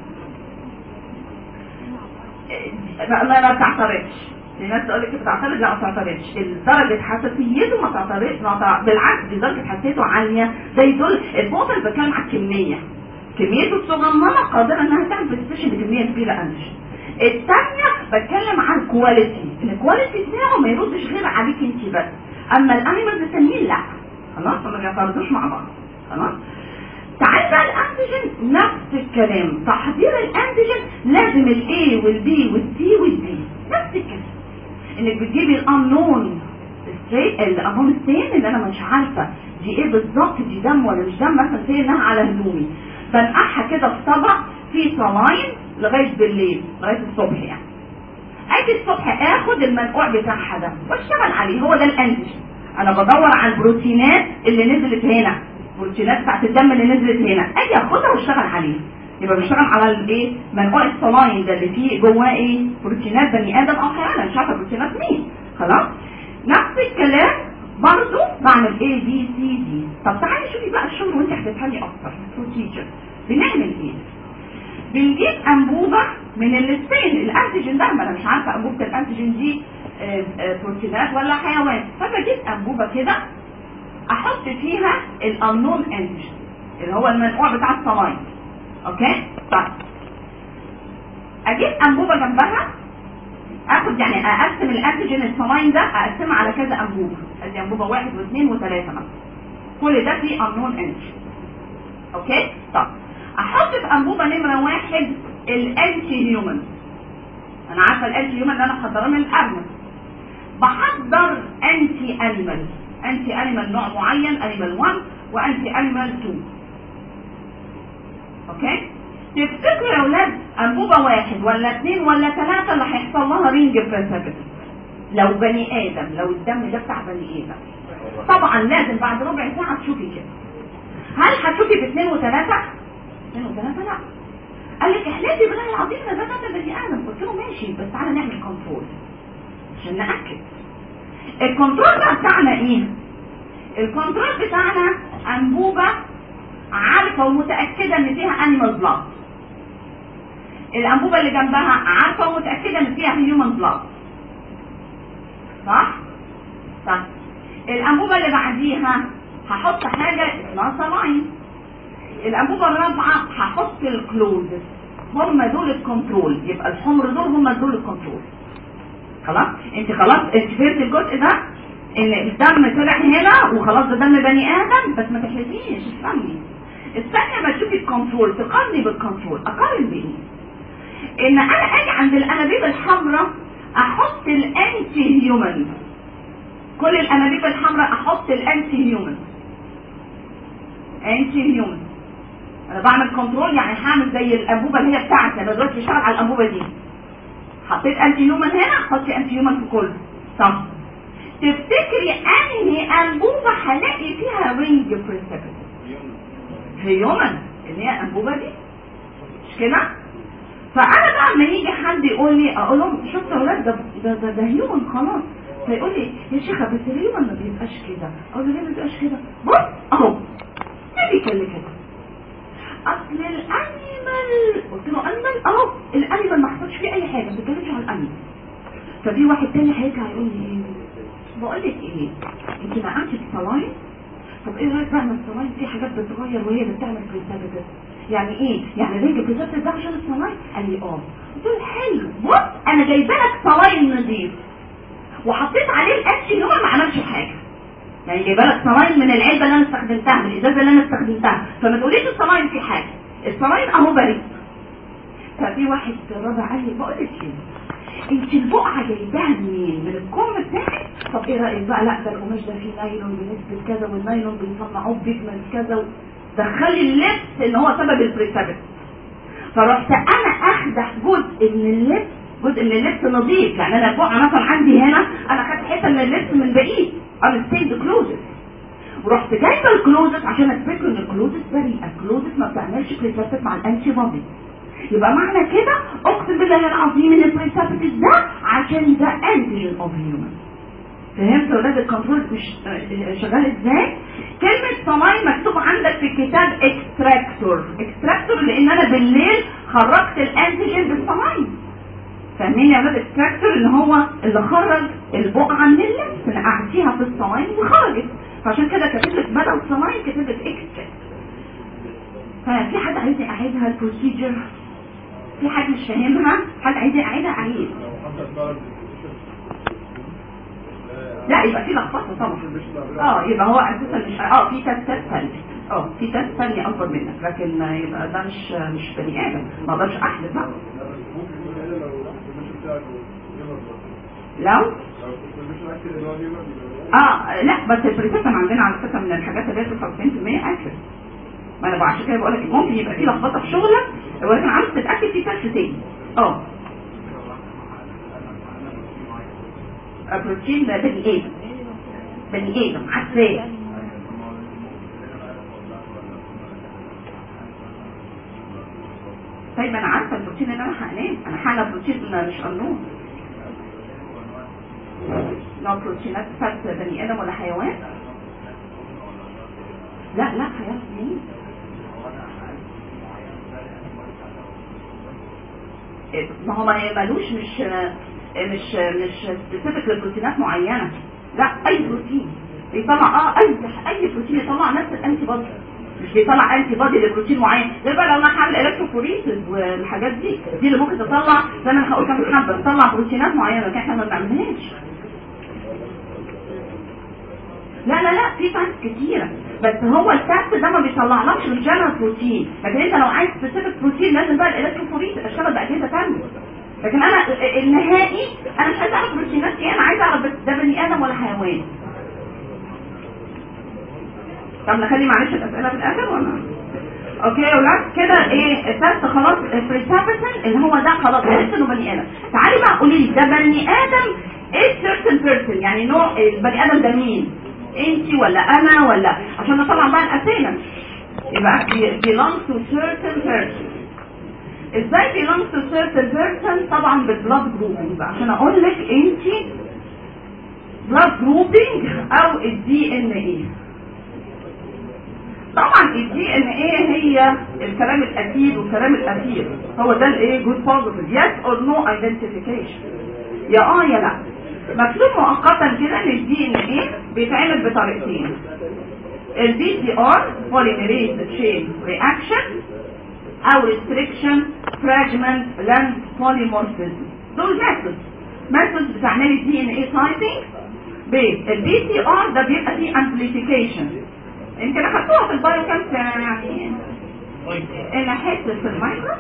ما ما بتعترضش في ناس تقول لك بتعترض لا ما بتعترضش درجه حساسيته ما تعترضش ما تع- بالعكس دي درجه حساسيته عاليه ده يدل النقطه اللي بتكلم على الكميه كميته الصغننه قادره انها تعمل بريسبيشن بكميه كبيره انتج الثانيه بتكلم عن الكواليتي الكواليتي بتاعه ما يردش غير عليك انت بس اما الانيمالز التانيين لا خلاص ما بيعترضوش مع بعض خلاص تعال بقى الانتيجين نفس الكلام تحضير الانتيجين لازم الاي والبي والسي والدي نفس الكلام انك بتجيبي الانون الانون ستين اللي انا مش عارفه دي ايه بالظبط دي دم ولا مش دم مثلا زي انها على هدومي بنقعها كده في طبق فيه صلاين لغايه بالليل لغايه الصبح يعني اجي الصبح اخد المنقوع بتاعها ده واشتغل عليه هو ده الانتيجين انا بدور على البروتينات اللي نزلت هنا البروتينات بتاعت الدم اللي نزلت هنا اجي اخدها واشتغل عليها يبقى بشتغل على الايه منقوع الصلاين ده اللي فيه جواه ايه بروتينات بني ادم او حيوان مش عارفه بروتينات مين خلاص نفس الكلام برضو بعمل ايه بي سي دي طب تعالي شوفي بقى الشغل وانت هتفهمي اكتر بروسيجر بنعمل ايه بنجيب انبوبه من الستين الانتيجين ده ما انا مش عارفه انبوبه الانتيجين دي آه، آه، بروتينات ولا حيوان فبجيب انبوبه كده احط فيها الانون انتيجين اللي هو المنقوع بتاع الصلاين اوكي طيب اجيب انبوبه جنبها اخد يعني اقسم الانتيجين الصلاين ده اقسمها على كذا انبوبه ادي انبوبه واحد واثنين وثلاثه مثلا كل ده فيه unknown انتي اوكي طب احط في انبوبه نمره واحد الانتي هيومن انا عارفه الانتي هيومن اللي انا محضراه من الارنب بحضر انتي انيمال انتي انيمال نوع معين انيمال 1 وانتي انيمال 2 اوكي تفتكروا يا اولاد انبوبه واحد ولا اثنين ولا ثلاثه اللي هيحصل لها رينج بريسبت لو بني ادم لو الدم ده بتاع بني ادم طبعا لازم بعد ربع ساعه تشوفي كده هل هتشوفي باثنين وثلاثه اثنين وثلاثه لا قال لك احلفي بالله العظيم ده ده ده بني ادم قلت له ماشي بس تعالى نعمل كنترول عشان ناكد الكنترول ده بتاعنا ايه الكنترول بتاعنا انبوبه عارفه ومتاكده ان فيها انيمال بلاد الانبوبه اللي جنبها عارفه ومتاكده ان فيها هيومن بلاد صح صح الانبوبه اللي بعديها هحط حاجه اسمها صلاين الانبوبه الرابعه هحط الكلوزز هم دول الكنترول يبقى الحمر دول هم دول الكنترول خلاص انت خلاص انت فهمت الجزء ده ان الدم طلع هنا وخلاص ده دم بني ادم بس ما تحلفيش استني استني ما تشوفي الكنترول تقارني بالكنترول اقارن بايه ان انا اجي عند الانابيب الحمراء احط الانتي هيومن كل الانابيب الحمراء احط الانتي هيومن انتي هيومن انا بعمل كنترول يعني هعمل زي الانبوبه اللي هي بتاعتي انا دلوقتي بشتغل على الانبوبه دي حطيت انتي هيومن هنا حطي انتي هيومن في كله صح تفتكري انهي انبوبه هلاقي فيها رينج بريسبت هيومن اللي هي الانبوبه دي مش كده فانا بقى لما يجي حد يقول لي اقول لهم شفت يا اولاد ده ده ده, ده هيومن خلاص فيقول لي يا شيخه بس الهيومن ما بيبقاش كده اقول له ليه ما بيبقاش كده بص اهو ما بيتكلم كده اصل الانيمال قلت له انيمال اهو الانيمال ما حصلش فيه اي حاجه ما بتتكلمش عن الانيمال ففي واحد تاني هيرجع يقول لي ايه بقول لك ايه انت نقمتي الصلاين طب ايه رايك بقى ان الصلاين في حاجات بتتغير وهي اللي بتعمل بريسبتس يعني ايه يعني رينج بريسبتس ده عشان الصلاين قال لي اه قلت له حلو بص انا جايبه لك صلاين نضيف وحطيت عليه الانتي هو ما عملش حاجه يعني جايبه لك صلاين من العلبه اللي انا استخدمتها من الازازه اللي انا استخدمتها فما تقوليش الصلاين في حاجه الصلاين اهو بريء ففي واحد رابع قال لي بقول لك ايه انت البقعه جايباها منين من الكم بتاعك طب ايه رايك بقى لا ده القماش ده فيه نايلون بنسبه كذا والنايلون بيصنعوه بيجمنت كذا و... دخلي اللبس ان هو سبب البريسبت فرحت انا اخدع جزء من اللبس جزء من اللبس نظيف يعني انا البقعه مثلا عندي هنا انا خدت حته من اللبس من بقيه انا ستيند كلوزت ورحت جايبه الكلوزت عشان اثبت ان الكلوزت بريئه الكلوزت ما بتعملش بريسبت مع الانتي بودي يبقى معنى كده اقسم بالله العظيم ان البريسبتس ده عشان ده انتيجين اوف هيومن فهمت يا ولاد الكنترول مش شغال ازاي كلمة صلاين مكتوب عندك في الكتاب اكستراكتور اكستراكتور لان انا بالليل خرجت الانتيجين بالصلاين فاهمين يا ولاد اكستراكتور اللي هو اللي خرج البقعة من اللبس نقعتيها في الصلاين وخرجت فعشان كده كاتب لك بدل صلاين كاتب لك اكستراكتور ففي حد عايز يعيدها البروسيجر في حد مش فاهمها حد عايز يعيدها اعيد لا يبقى في لخبطه طبعا اه يبقى هو اساسا مش اه في تستات ثانيه اه في تست ثانيه اكبر منك لكن يبقى ده مش مش بني ادم ما اقدرش احلف بقى لو اه لا بس البريسيشن عندنا على فكره من الحاجات اللي هي 99% اكل ما انا عشان كده بقول لك ممكن يبقى في لخبطه في شغلك ولكن عاوز تتاكد في تست تاني اه البروتين ده بني ادم بني ادم عارفاه طيب انا عارفه البروتين اللي انا هنام انا حاله بروتين مش قانون لو بروتينات فات بني ادم ولا حيوان لا لا حيوان مين ما هو مالوش مش مش مش سبيسيفيك لبروتينات معينه لا اي بروتين بيطلع اه اي اي بروتين يطلع نفس الانتي بودي مش بيطلع انتي بادي لبروتين معين غير بقى لو انا هعمل الكتروفوريسيس والحاجات دي دي اللي ممكن تطلع زي ما انا هقول كام حبه تطلع بروتينات معينه لكن احنا ما بنعملهاش لا لا لا في تايبس كتيره بس هو التاكس ده ما بيطلعلكش الجنرال بروتين لكن انت لو عايز سبيسيفيك بروتين لازم بقى الالكتروفوريسيس اشتغل باجهزه ثانيه لكن انا النهائي انا مش عايز اعرف بروتينات ايه انا عايز اعرف بس ده بني ادم ولا حيوان طب نخلي معلش الاسئله في الاخر ولا اوكي يا ولاد كده ايه التست خلاص بريسابيتن اللي هو ده خلاص عرفت انه بني ادم تعالي بقى قولي لي ده بني ادم ايه certain person يعني نوع البني ادم ده مين انت ولا انا ولا عشان نطلع بقى الاسئله يبقى belongs to certain person ازاي belongs to certain person طبعا بالبلاد جروبنج بقى عشان اقول لك انت بلاد جروبنج او الدي ان ايه طبعا الدي ان ايه هي الكلام الاكيد والكلام الاخير هو ده الايه جود بوزيتيف يس اور نو ايدنتيفيكيشن يا اه يا لا مكتوب مؤقتا كده ان الدي ان ايه بيتعمل بطريقتين البي تي ار بوليميريز تشين رياكشن او ريستريكشن فراجمنت لانس بوليمورفيزم دول ميثودز ميثودز بتعملي الدي ان ايه تايبنج بالبي تي ار ده بيبقى فيه امبليفيكيشن يمكن اخدتوها في البايو كام يعني انا حته في المايكرو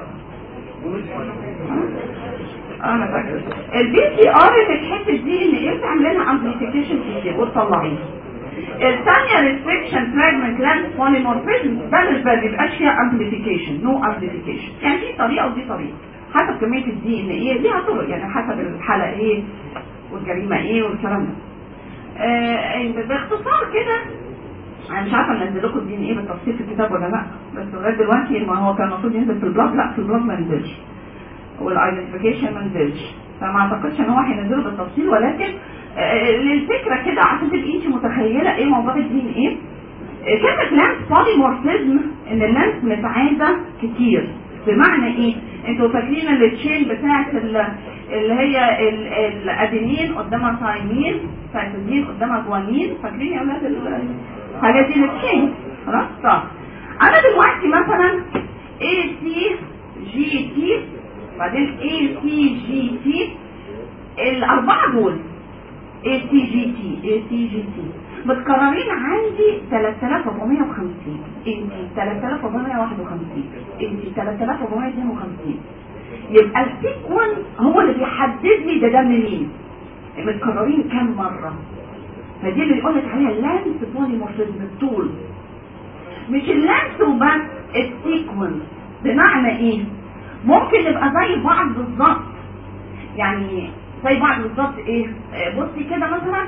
انا فاكر البي تي ار اللي الحته دي ان ايه بتعمل لنا امبليفيكيشن كتير وتطلعيه الثانيه ريستريكشن فراجمنت لانس بوليمورفيزم ده مش ما بيبقاش فيها امبليفيكيشن نو امبليفيكيشن يعني دي طريقه ودي طريقه حسب كميه الدي ان ايه ليها طرق يعني حسب الحاله ايه والجريمه ايه والكلام ده آه باختصار كده انا مش عارفه انزل لكم الدي ان ايه بالتفصيل في الكتاب ولا لا بس لغايه دلوقتي ما هو كان المفروض ينزل في البلاد لا في البلاد ما نزلش والايدنتيفيكيشن ما نزلش فما اعتقدش ان هو هينزله بالتفصيل ولكن آه للفكره كده عشان تبقي انت متخيله ايه موضوع الدي ان ايه كلمه لانس بوليمورفيزم ان اللانس متعاده كتير بمعنى ايه انتوا فاكرين التشين بتاعت اللي هي الادينين قدامها ثايمين سايتوزين قدامها جوانين فاكرين يا اولاد الحاجات دي التشين خلاص طب انا دلوقتي مثلا اي سي جي تي بعدين اي سي جي تي الاربعه دول اي سي جي تي اي سي جي تي متكررين عندي 3450 انت 3451 انت 3452 يبقى السيكونس هو اللي بيحدد لي ده دم مين متكررين كام مره فدي اللي يقول لك عليها اللانس بوليمورفيزم الطول مش اللانس وبس السيكونس بمعنى ايه ممكن نبقى زي بعض بالظبط يعني زي بعض بالظبط ايه بصي كده مثلا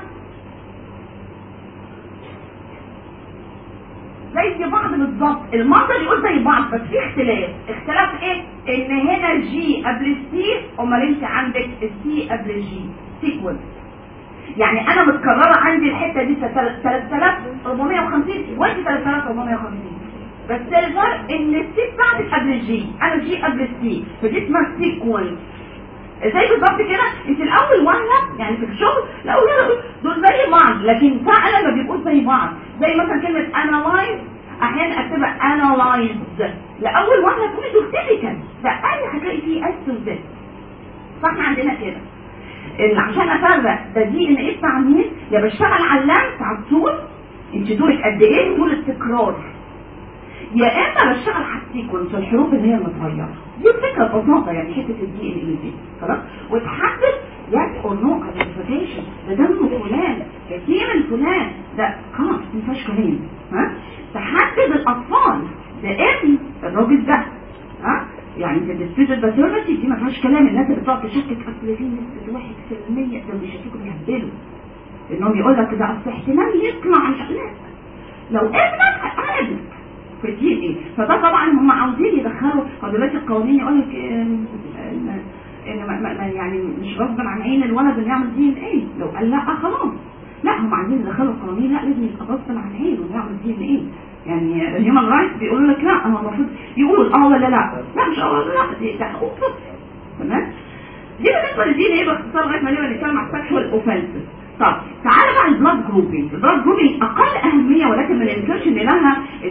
زي بعض بالظبط المنظر يقول زي بعض بس في اختلاف اختلاف ايه ان هنا جي قبل السي امال انت عندك السي قبل الجي سيكونس يعني انا متكرره عندي الحته دي 3450 وانت 3450 بس الفرق ان السي بتاعتك قبل الجي انا الجي قبل السي فدي اسمها سيكونس زي بالظبط كده انت الاول وهله يعني في الشغل الاول دول زي بعض لكن فعلا ما بيبقوش زي بعض زي مثلا كلمه انالايز احيانا اكتبها انالايزد لاول وهله تقولي دول تيبيكال ده اي هتلاقي فيه اس وزد فاحنا عندنا كده اللي عشان افرق ده دي ان ايه بتاع مين يا بشتغل على اللمس على الطول انت دورك قد ايه طول التكرار يا اما بشتغل على السيكونس الحروف اللي هي المتغيره دي الفكره ببساطه يعني حته الدي ان اي دي خلاص وتحدد يس اور نو ايدنتيفيكيشن ده دم فلان كتير من فلان ده خلاص ما فيهاش كلام ها تحدد الاطفال ده ابن الراجل ده ها يعني في الديسبيوتد باترنتي دي ما فيهاش كلام الناس اللي بتقعد تشكك اصل في نسبه 1% ده بيشككوا بيهبلوا انهم يقول لك ده اصل احتمال يطلع مش لا لو ابنك ابنك في الدي ايه فده طبعا هم عاوزين يدخلوا هو دلوقتي القوانين يقول لك ان يعني مش غصب عن عين الولد اللي يعمل دي ان ايه لو قال لا خلاص لا هم عايزين يدخلوا القوانين لا لازم يبقى غصب عن عينه يعمل دي ان ايه يعني الهيومن رايتس بيقولوا لك لا هو المفروض يقول اه ولا لا لا مش اه ولا لا دي ده حقوق تمام دي بالنسبه للدي ان ايه باختصار لغايه ما نبقى نتكلم عن السكشوال اوفنسز طب تعالى بقى البلاد جروبينج البلاد جروبينج اقل اهميه ولكن ما ننكرش ان لها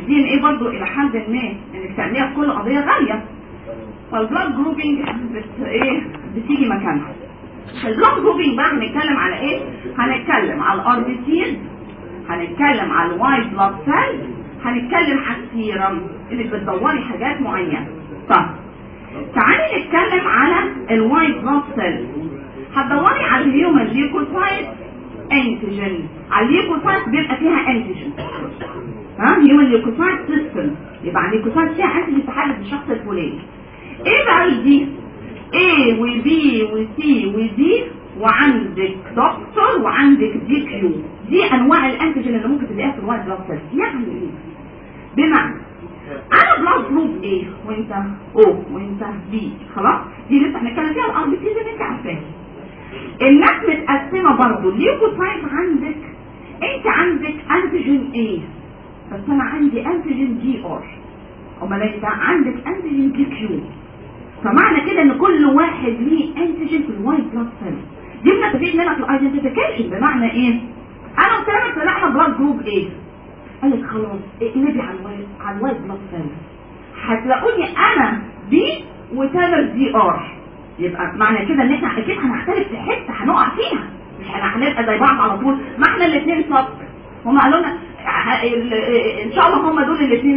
الدي ان ايه برضه الى حد ما انك تعمليها في كل قضيه غاليه فالبلاد جروبنج بت ايه بتيجي مكانها البلاد جروبنج بقى هنتكلم على ايه هنتكلم على الار بي سيز هنتكلم على الوايت بلاد سيل هنتكلم على السيرم اللي بتدوري حاجات معينه طب تعالي نتكلم على الوايت بلاد سيل هتدوري على الهيومن ليوكوسايت انتيجين على الليوكوسايت بيبقى فيها انتيجين ها هيومن ليوكوسايت سيستم يبقى الليوكوسايت فيها انتيجين تحدد الشخص الفلاني ايه بقى دي A و B و C و D وعندك دكتور وعندك دي كيو دي انواع الانتيجين اللي ممكن تلاقيها في الوايت بلاد سيل يعني ايه بمعنى انا بلاد جروب ايه وانت او وانت بي خلاص دي لسه هنتكلم فيها الار بي سي اللي انت عارفاها الناس متقسمه برضه الليوكوسايت عندك انت عندك انتيجين ايه بس انا عندي انتيجين دي ار امال انت عندك انتيجين دي كيو فمعنى كده ان كل واحد ليه انتيجين في الوايت بلاد سيل دي بنستفيد منها في الايدنتيفيكيشن بمعنى ايه انا قلت لك طلعنا بلاد جروب ايه قال لك خلاص اقلبي على الوايت على الوايت بلاد سيل هتلاقوني انا بي وتامر دي ار يبقى معنى كده ان احنا اكيد هنختلف في حته هنقع فيها مش احنا هنبقى زي بعض على طول ما احنا الاثنين صف هم قالوا لنا ان شاء الله هم دول الاثنين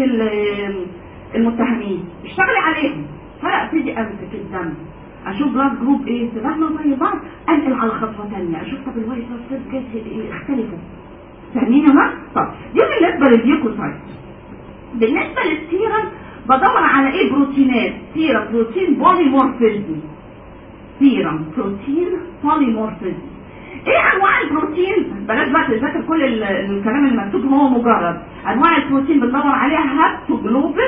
المتهمين اشتغلي عليهم فابتدي امسك الدم اشوف بلاد جروب ايه طلعنا زي بعض انقل على خطوه ثانيه اشوف طب الوايت بلاد سيل ايه اختلفوا فاهمين يا طب دي بالنسبه للديوكوسايت بالنسبه للسيرم بدور على ايه بروتينات سيرم بروتين بوليمورفيزم سيرم بروتين بوليمورفيزم ايه انواع البروتين بلاش بقى تذاكر كل الكلام اللي مكتوب هو مجرد انواع البروتين بندور عليها هابتوجلوبين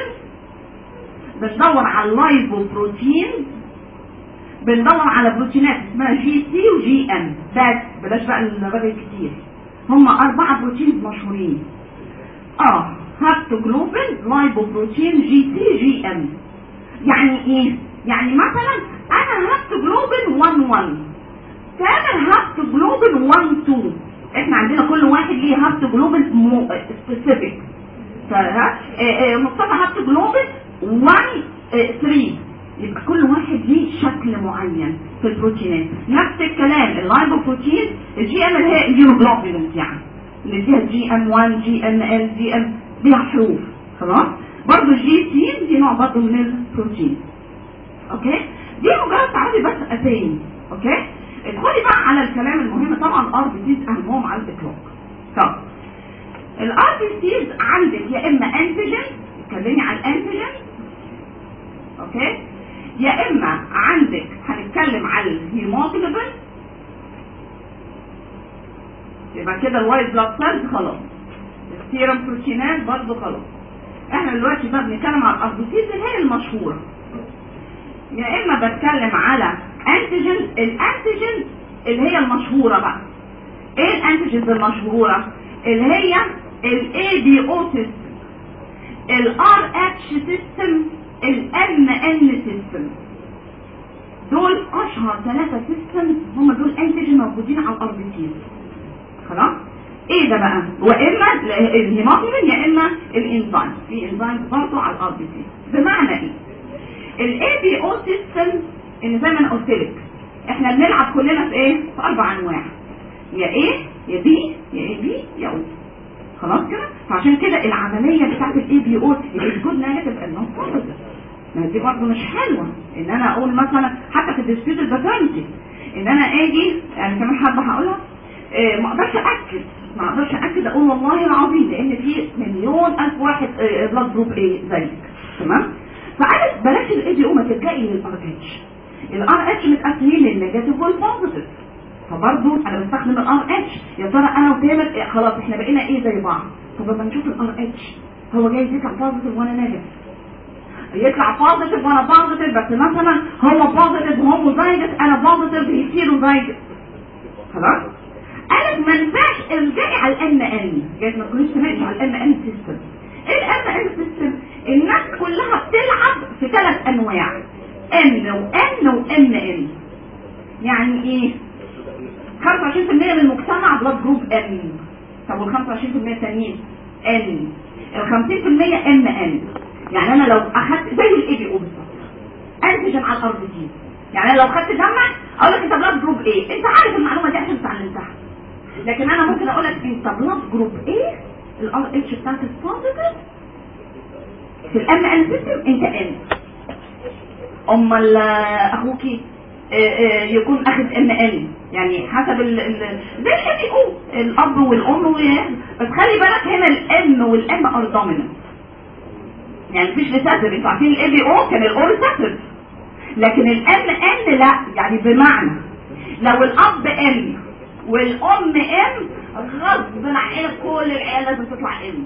بندور على اللايبو بروتين بندور على بروتينات اسمها جي سي وجي ام بس بلاش بقى الغدر كتير هم اربعه بروتين مشهورين اه هابتوجلوبين لايبو بروتين جي سي جي ام يعني ايه يعني مثلا انا هابتوجلوبين 1 1 تامر هابتوجلوبين 1 2 احنا عندنا كل واحد ليه هابتوجلوبين سبيسيفيك مصطفى هابتوجلوبين 1 3 يبقى كل واحد ليه شكل معين في البروتينات نفس الكلام اللايبوبروتين الجي ام اللي هي اليوروجلوبولينز يعني اللي فيها جي ام 1 جي ام ال جي ام ليها حروف خلاص برضه الجي سي دي نوع برضه من البروتين اوكي دي مجرد تعالي بس اسامي اوكي ادخلي بقى على الكلام المهم طبعا ار بي سيز اهمهم على الاطلاق طب الار بي سيز عندك يا اما انتيجين اتكلمي عن الانتيجين اوكي يا اما عندك هنتكلم عن الهيموجلوبين يبقى كده الوايت بلاد سيلز خلاص السيرم بروتينات برضه خلاص احنا دلوقتي بقى بنتكلم على الاربوسيز اللي هي المشهوره يا اما بتكلم على انتيجين الانتيجين اللي هي المشهوره بقى ايه الانتيجينز المشهوره اللي هي الاي بي او سيستم الار اتش سيستم الام ان سيستم دول اشهر ثلاثه سيستمز هم دول انتيجين موجودين على الار بي سيز خلاص ايه ده بقى واما الهيموجلوبين يا اما الانزيم في انزيم برضه على الار بي سي بمعنى ايه الاي بي او سيستم ان زي ما انا قلت لك احنا بنلعب كلنا في ايه في اربع انواع يا ايه يا بي يا اي بي يا او خلاص كده فعشان كده العمليه بتاعت الاي بي او الجود نيجاتيف انه بوزيتيف ما دي برضه مش حلوه ان انا اقول مثلا حتى في الديسبيوت باترنتي ان انا اجي يعني كمان حابه هقولها إيه ما اقدرش اكد ما اقدرش اكد اقول والله العظيم لان في مليون الف واحد بلاد جروب ايه زيك تمام فقالت بلاش الاي دي او ما تلجئي للار اتش الار اتش متقسمين للنيجاتيف والبوزيتيف فبرضه انا بستخدم الار اتش يا ترى انا وتامر إيه خلاص احنا بقينا ايه زي بعض طب لما نشوف الار اتش هو جاي يطلع بوزيتيف وانا نيجاتيف يطلع بوزيتيف وانا بوزيتيف بس مثلا هو بوزيتيف وهو زايدت انا بوزيتيف يصيروا زايدت خلاص قالت ما ينفعش الجاي على الام ان جاي ما تكونيش تمشي على الام ان سيستم ايه الام ان سيستم الناس كلها بتلعب في ثلاث انواع ان وان وام ان يعني ايه 25% من المجتمع بلاد جروب ان طب وال 25% التانيين ان ال 50% ام ان يعني انا لو اخدت زي الاي بي او بالظبط انتجن على الار بي سي يعني أنا لو خدت دمك اقول لك انت بلاد جروب ايه انت عارف المعلومه دي عشان اتعلمتها لكن انا ممكن اقول لك انت بلاد جروب ايه الار اتش بتاعت البوزيتيف في الام ان سيستم انت ان امال اخوكي آه، آه، يكون اخذ ام ان يعني حسب ال ال زي الحبي او الاب والام و- بس خلي بالك هنا الام والام ار دوميننت يعني مفيش ريسيسيف انتوا عارفين الاي بي او كان الاو ريسيسيف لكن الام ان لا يعني بمعنى لو الاب ام والام ام غصب عن كل العيال لازم تطلع ام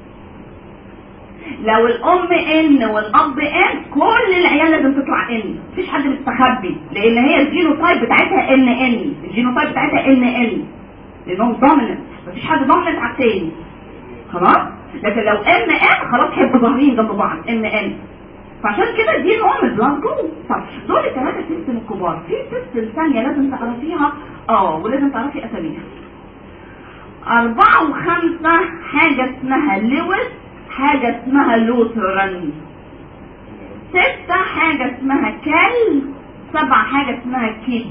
لو الام ان والاب ان كل العيال لازم تطلع ان مفيش حد مستخبي لان هي الجينوتايب بتاعتها ان ان الجينوتايب بتاعتها ان ان لانهم دوميننت مفيش حد دوميننت على التاني خلاص لكن لو ام ان خلاص هيبقوا ظاهرين جنب بعض ام ان فعشان كده دي نوع من البلاد جروب طب دول الثلاثه سيستم الكبار في سيستم ثانيه لازم تعرفيها اه ولازم تعرفي اساميها أربعة وخمسة حاجة اسمها لويس حاجة اسمها لوثران ستة حاجة اسمها كل سبعة حاجة اسمها كيد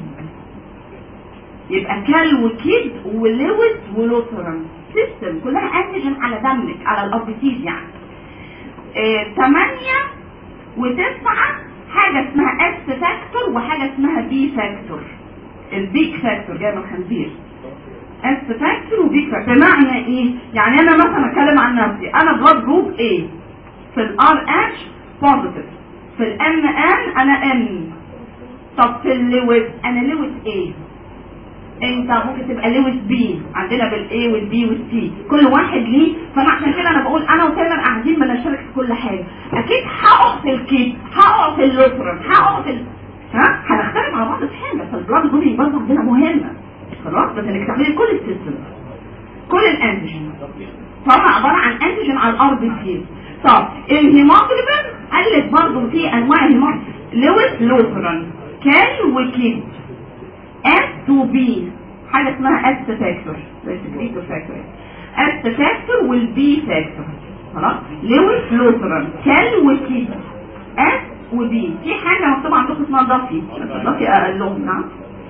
يبقى كل وكيد ولويس ولوثران سيستم كلها انتيجن على دمك على الابيتيز يعني اه تمانية وتسعة حاجة اسمها اس فاكتور وحاجة اسمها بي فاكتور البيك فاكتور جاي من الخنزير اس فاكتور وبيك فاكتور بمعنى ايه يعني انا مثلا اتكلم عن نفسي انا بلاد جروب ايه في الار اتش بوزيتيف في الام ان انا ام طب في اللويس انا لويس ايه انت ممكن تبقى لويس بي عندنا بالاي والبي والسي كل واحد ليه فانا عشان كده انا بقول انا وتامر قاعدين بنشارك في كل حاجه اكيد هقع في الكيد هقع في اللوترن هقع في ال... ها هنختلف مع بعض في حاجه فالبلاد جروب برضه عندنا مهمه خلاص بس انك تعملي كل السيستم كل الانتيجين طبعا عباره عن انتيجين على الار بي سي طب الهيموجلوبين قال لك برضه في انواع هيموجلوبين لويس لوثران كال وكيد اس تو بي حاجه اسمها اس فاكتور سكريتور فاكتور اس فاكتور والبي فاكتور خلاص لويس لوثران كال وكيد اس وبي في حاجه مكتوبه عندكم اسمها ضفي بس الضفي اقل لهم نعم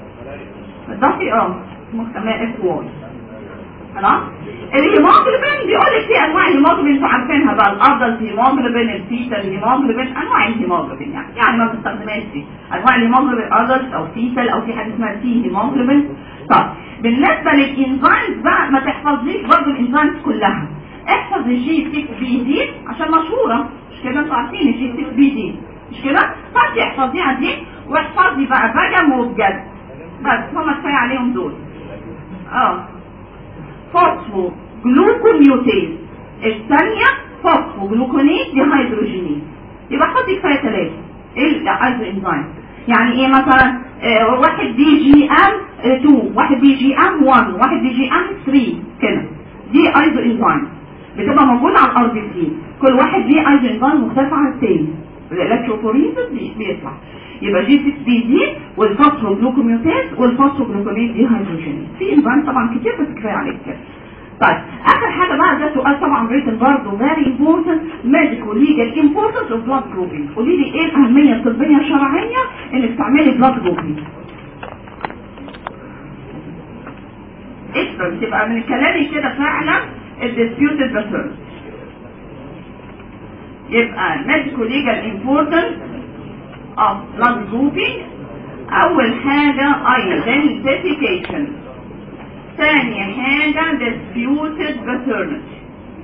الضغطي اه مختمع اس واي خلاص الهيموجلوبين بيقول لك في انواع هيموجلوبين انتوا عارفينها بقى الافضل هيموجلوبين الفيتال هيموجلوبين انواع الهيموجلوبين يعني يعني ما بتستخدمهاش دي انواع الهيموجلوبين ادلت او فيتال او في حاجه اسمها سي هيموجلوبين طب بالنسبه للانزيمز بقى ما تحفظليش برضه الانزيمز كلها احفظ الجي 6 بي دي عشان مشهوره مش كده انتوا عارفين الجي 6 بي دي مش كده فانت احفظيها دي واحفظي بقى بجم وبجد بس هما كفايه عليهم دول اه فوسفو جلوكوميوتيز الثانية فوسفو جلوكونيز دي هيدروجينيز يبقى حطي كفاية ثلاثة ايه الايزو انزيم يعني ايه مثلا آه واحد بي جي ام 2 واحد بي جي ام 1 واحد بي جي ام 3 كده دي ايزو انزيم بتبقى موجودة على الار بي سي كل واحد ليه ايزو انزيم مختلف عن الثاني الالكتروفوريزس بيطلع يبقى جي 6 بي دي والفوسفو جلوكوميوتاز والفوسفو جلوكونيز دي هيدروجين في انزيم طبعا كتير بس كفايه عليك كده طيب اخر حاجه بقى ده سؤال طبعا ريتن برضه فيري امبورتنت ميديكال ليجال امبورتنس اوف بلاد جروبينج قولي لي ايه الاهميه الطبيه الشرعيه انك تعملي بلاد جروبينج افهم تبقى من كلامي كده فعلا الديسبيوتد باترن يبقى medical legal importance of blood grouping اول حاجة identification ثاني حاجة disputed paternity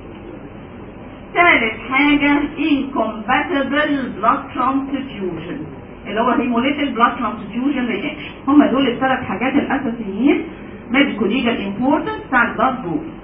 ثالث حاجة incompatible blood transfusion اللي هو hemolytic blood transfusion reaction هم دول الثلاث حاجات الأساسيين medical legal importance بتاع blood grouping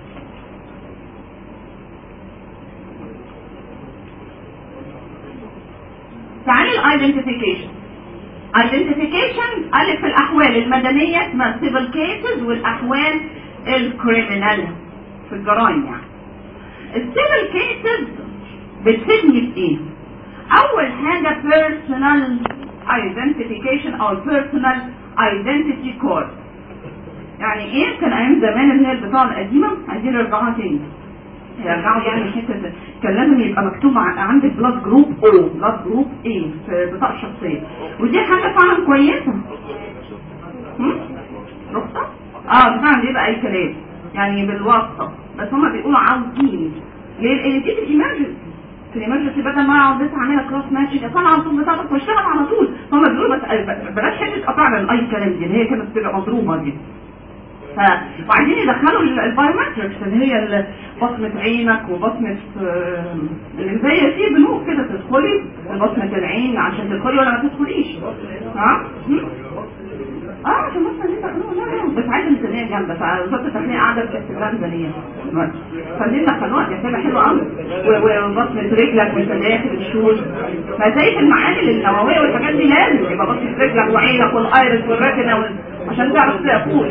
تعالي الايدنتيفيكيشن ايدنتيفيكيشن قال في الاحوال المدنيه اسمها civil cases والاحوال الكريمنال في الجرائم يعني السيفل كيسز بتفيدني في ايه اول حاجه personal identification او personal identity card يعني ايه كان ايام زمان اللي هي البطاقه القديمه عايزين نرجعها تاني يرجعوا يعني حته كان لازم يبقى مكتوب ع- عندك بلاد جروب او بلاد جروب ايه في بطاقه شخصيه ودي حاجه فعلا كويسه هم؟ رخصه اه فعلا بيبقى اي كلام يعني بالواسطه بس هما بيقولوا عاوزين ليه لان دي في الامرجنسي في الامرجنسي بدل ما اقعد لسه اعملها كروس ماتشنج اطلع على طول بتاعتك واشتغل على طول هما بيقولوا بس بلاش حته قطع اي كلام دي اللي هي كانت بتبقى مضروبه دي ف... وعايزين يدخلوا ال- البايومتركس اللي هي ال- بصمة عينك وبصمة آه، اللي زي في بنوك كده تدخلي بصمة العين عشان تدخلي ولا ما تدخليش ها؟ هم؟ اه عشان مثلا انت لا لا بس عايزه ميزانيه جامده فوزاره التقنيه قاعده باستغلال ميزانيه دلوقتي فدي دخلوها دي هتبقى حلوه قوي و- وبصمه رجلك وانت داخل الشوز فزي في المعامل النوويه والحاجات دي لازم يبقى بصمه رجلك وعينك والايرس والريتنا وال- عشان تعرف تقول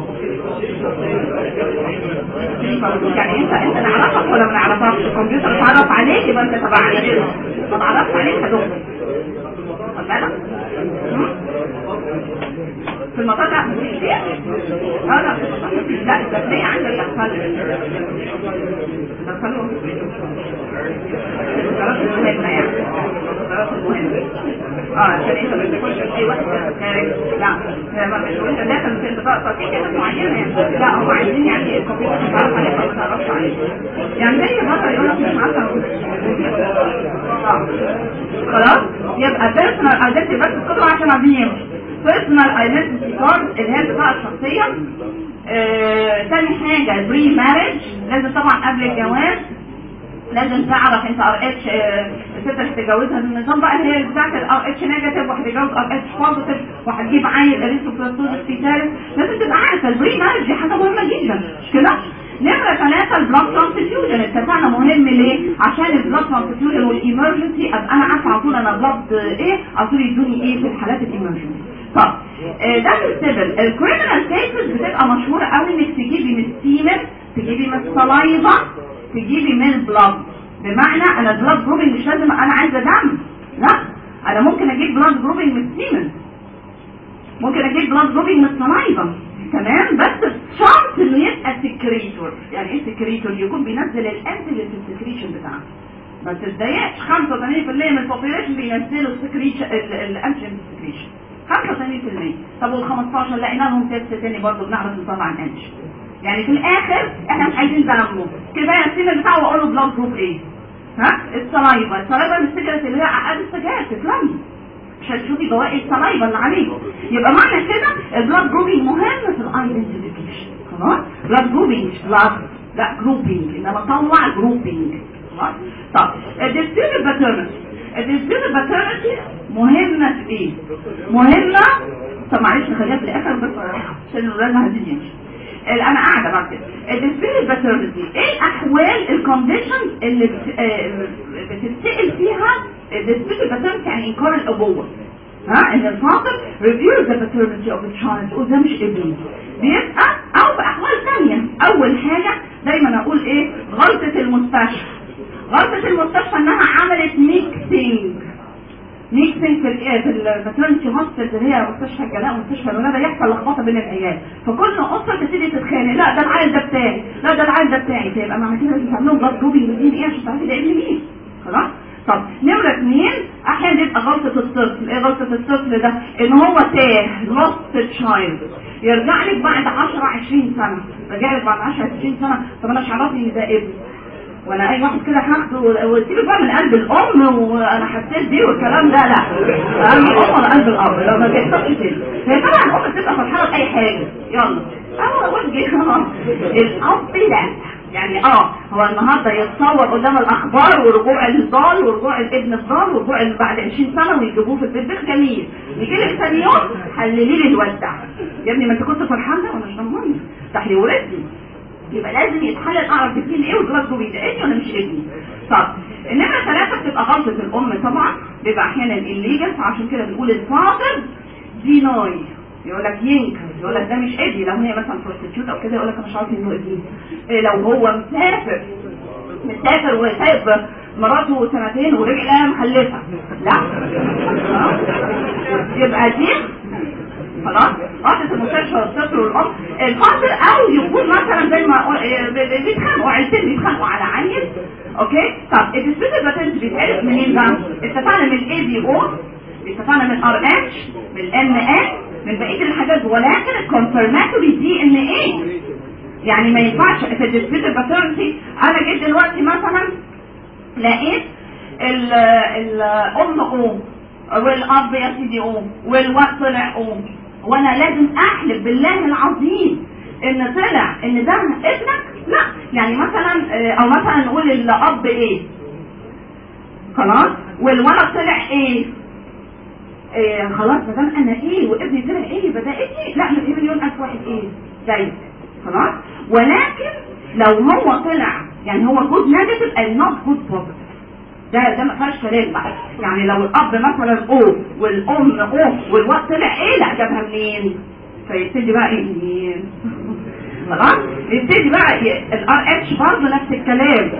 يعني انت انت نعرفك ولا ما نعرفكش الكمبيوتر اتعرف عليك يبقى انت تبعنا ما اتعرفش عليك هتخرج خد بالك هم؟ في المطار لا مفيش فيها اه لا في المطار مفيش لا ده تلاقي عندك دخل دخلوا القرارات المهمة يعني القرارات المهمة اه عشان انت ما تكونش اي واحد خارج لا ما مش وانت داخل في البطاقة في كده معينة يعني لا هم عايزين يعني الكمبيوتر يتعرف عليك او ما تعرفش عليك يعني زي مرة يقول لك مش عارفة اه خلاص يبقى بيرسونال ايدنتي بس كله عشان عايزين يمشي بيرسونال ايدنتي كارد اللي هي البطاقة الشخصية آه، تاني حاجة بري مارج لازم طبعا قبل الجواز لازم تعرف انت ار اتش الست اللي هتتجوزها النظام بقى اللي هي بتاعت الار اتش نيجاتيف وهتتجوز ار اتش بوزيتيف وهتجيب عيل اريستوبلاستوزس في ثالث لازم تبقى عارفه البري مارج دي حاجه مهمه جدا مش كده؟ نمرة ثلاثة البلاد ترانسفيوجن اتفقنا مهم ليه؟ عشان البلاد ترانسفيوجن والايمرجنسي ابقى انا عارفه على طول انا بلاد ايه على طول يدوني ايه في الحالات الايمرجنسي. طب آه، ده في السيفل الكريمنال كيسز بتبقى مشهوره قوي انك تجيبي من السيمن تجيبي من الصلايبه تجيبي من البلاد بمعنى انا البلاد جروبنج مش لازم انا عايزه دم لا انا ممكن اجيب بلاد جروبنج من السيمن ممكن اجيب بلاد جروبنج من الصلايبه تمام بس شرط انه يبقى سكريتور يعني ايه سكريتور يكون بينزل الانتي للسكريشن بتاعه ما تتضايقش 85% من البوبيليشن بينزلوا السكريشن الانتيجين سكريشن 85% طب وال 15 لقينا لهم تيست تاني برضه بنعرف نطلع الانتيجين يعني في الاخر احنا مش عايزين دمه كفايه السيمن بتاعه واقول له بلاد جروب ايه ها الصلايبه الصلايبه من السجلة اللي هي عقد السجاير تتلمي مش هتشوفي بواقي الصلايبه اللي عليه يبقى معنى كده البلاد جروبينج مهم في الايدنتيفيكيشن خلاص بلاد جروبينج مش بلاد لا جروبينج انما طلع جروبينج خلاص طب الديستيبل باترنتي الديستيبل باترنتي مهمه في ايه مهمه طب معلش نخليها في الاخر بس عشان الولاد عايزين يمشي ال- انا قاعده بعد كده الديسبيل باترنتي ايه الاحوال الكونديشن اللي بت- آه، بتتسال فيها الديسبيل باترنتي يعني انكار الابوه ها ان الفاطر ريفيو ذا باترنتي اوف تشايلد تقول ده مش ابني بيبقى او في احوال ثانيه اول حاجه دايما اقول ايه غلطه المستشفى غلطه المستشفى انها عملت ميكسينج ميكسينج في الايه في الماترنتي هوستل اللي هي مستشفى الجلاء ومستشفى الولاده يحصل لخبطه بين العيال فكل اسره تبتدي تتخانق لا ده العيل ده بتاعي لا ده العيل ده بتاعي فيبقى معنى كده لازم تعملوا بلاد جروبنج مين ايه عشان تعرفي ده ابن مين خلاص طب نمرة اثنين احيانا يبقى غلطة الطفل ايه غلطة الطفل ده ان هو تاه lost تشايلد يرجع لك بعد 10 20 سنة رجع لك بعد 10 20 سنة طب انا مش عرفني ان ده ابني وانا اي واحد كده هاخده وسيبك بقى من قلب الام وانا حسيت بيه والكلام ده لا قلب الام ولا قلب الاب لو ما بيحصلش كده هي طبعا الام بتبقى فرحانه باي حاجه يلا اه وجه الاب لا يعني اه هو النهارده يتصور قدام الاخبار ورجوع الضال ورجوع الابن الضال ورجوع اللي بعد 20 سنه ويجيبوه في البيت ده جميل يجي لك ثاني يوم حللي لي الواد ده يا ابني ما انت كنت فرحان ده وانا مش ضمني ده هيورثني يبقى لازم يتحلل اعرف بتجيب ايه والجلاس جوبي ده ابني ولا مش ابني طب انما ثلاثه بتبقى غلطه الام طبعا بيبقى احيانا الليجل فعشان كده بنقول الفاطر ديناي يقول لك ينكر يقول لك ده مش ابني لو هي مثلا بروستيتيوت او كده يقول لك انا مش عارف انه ابني إيه لو هو مسافر مسافر وسايب مراته سنتين ورجع لها مخلفه لا خلاص؟ يبقى دي خلاص قاعدة المستشفى والطفل والام القاتل او يكون مثلا زي ما قل- بيتخانقوا عيلتين بيتخانقوا على اوكي طب الديسبيوتد باترنز بيتعرف منين بقى اتفقنا من الاي بي او اتفقنا من ار اتش من الان ان من بقيه الحاجات ولكن الكونفرماتوري دي ان ايه يعني ما ينفعش في الديسبيوتد باترنتي انا جيت دلوقتي مثلا لقيت ال- الام او والاب يا سيدي او والواد طلع او وانا لازم احلف بالله العظيم ان طلع ان ده ابنك لا يعني مثلا آه، او مثلا نقول الاب ايه خلاص والولد طلع ايه إيه خلاص ما دام انا ايه وابني طلع ايه يبقى ده ابني لا من مليون الف واحد ايه زي خلاص ولكن لو هو طلع يعني هو جود نيجاتيف and not good positive ده ده ما فيهاش كلام بقى يعني لو الاب مثلا او والام او والواد طلع ايه لا جابها منين فيبتدي بقى ايه منين خلاص يبتدي بقى الار اتش برضه نفس الكلام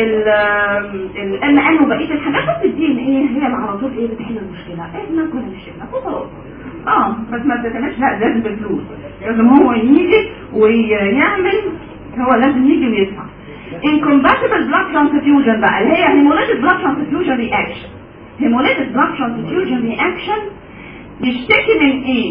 الان ان وبقيه الحاجات بس الدي ان ايه هي اللي على طول ايه بتحل المشكله ابنك ولا مش ابنك وخلاص اه بس ما تتناش لا لازم بفلوس لازم هو يجي ويعمل هو لازم يجي ويدفع incompatible blood transfusion بقى اللي هي hemolytic blood transfusion reaction hemolytic blood transfusion reaction يشتكي من ايه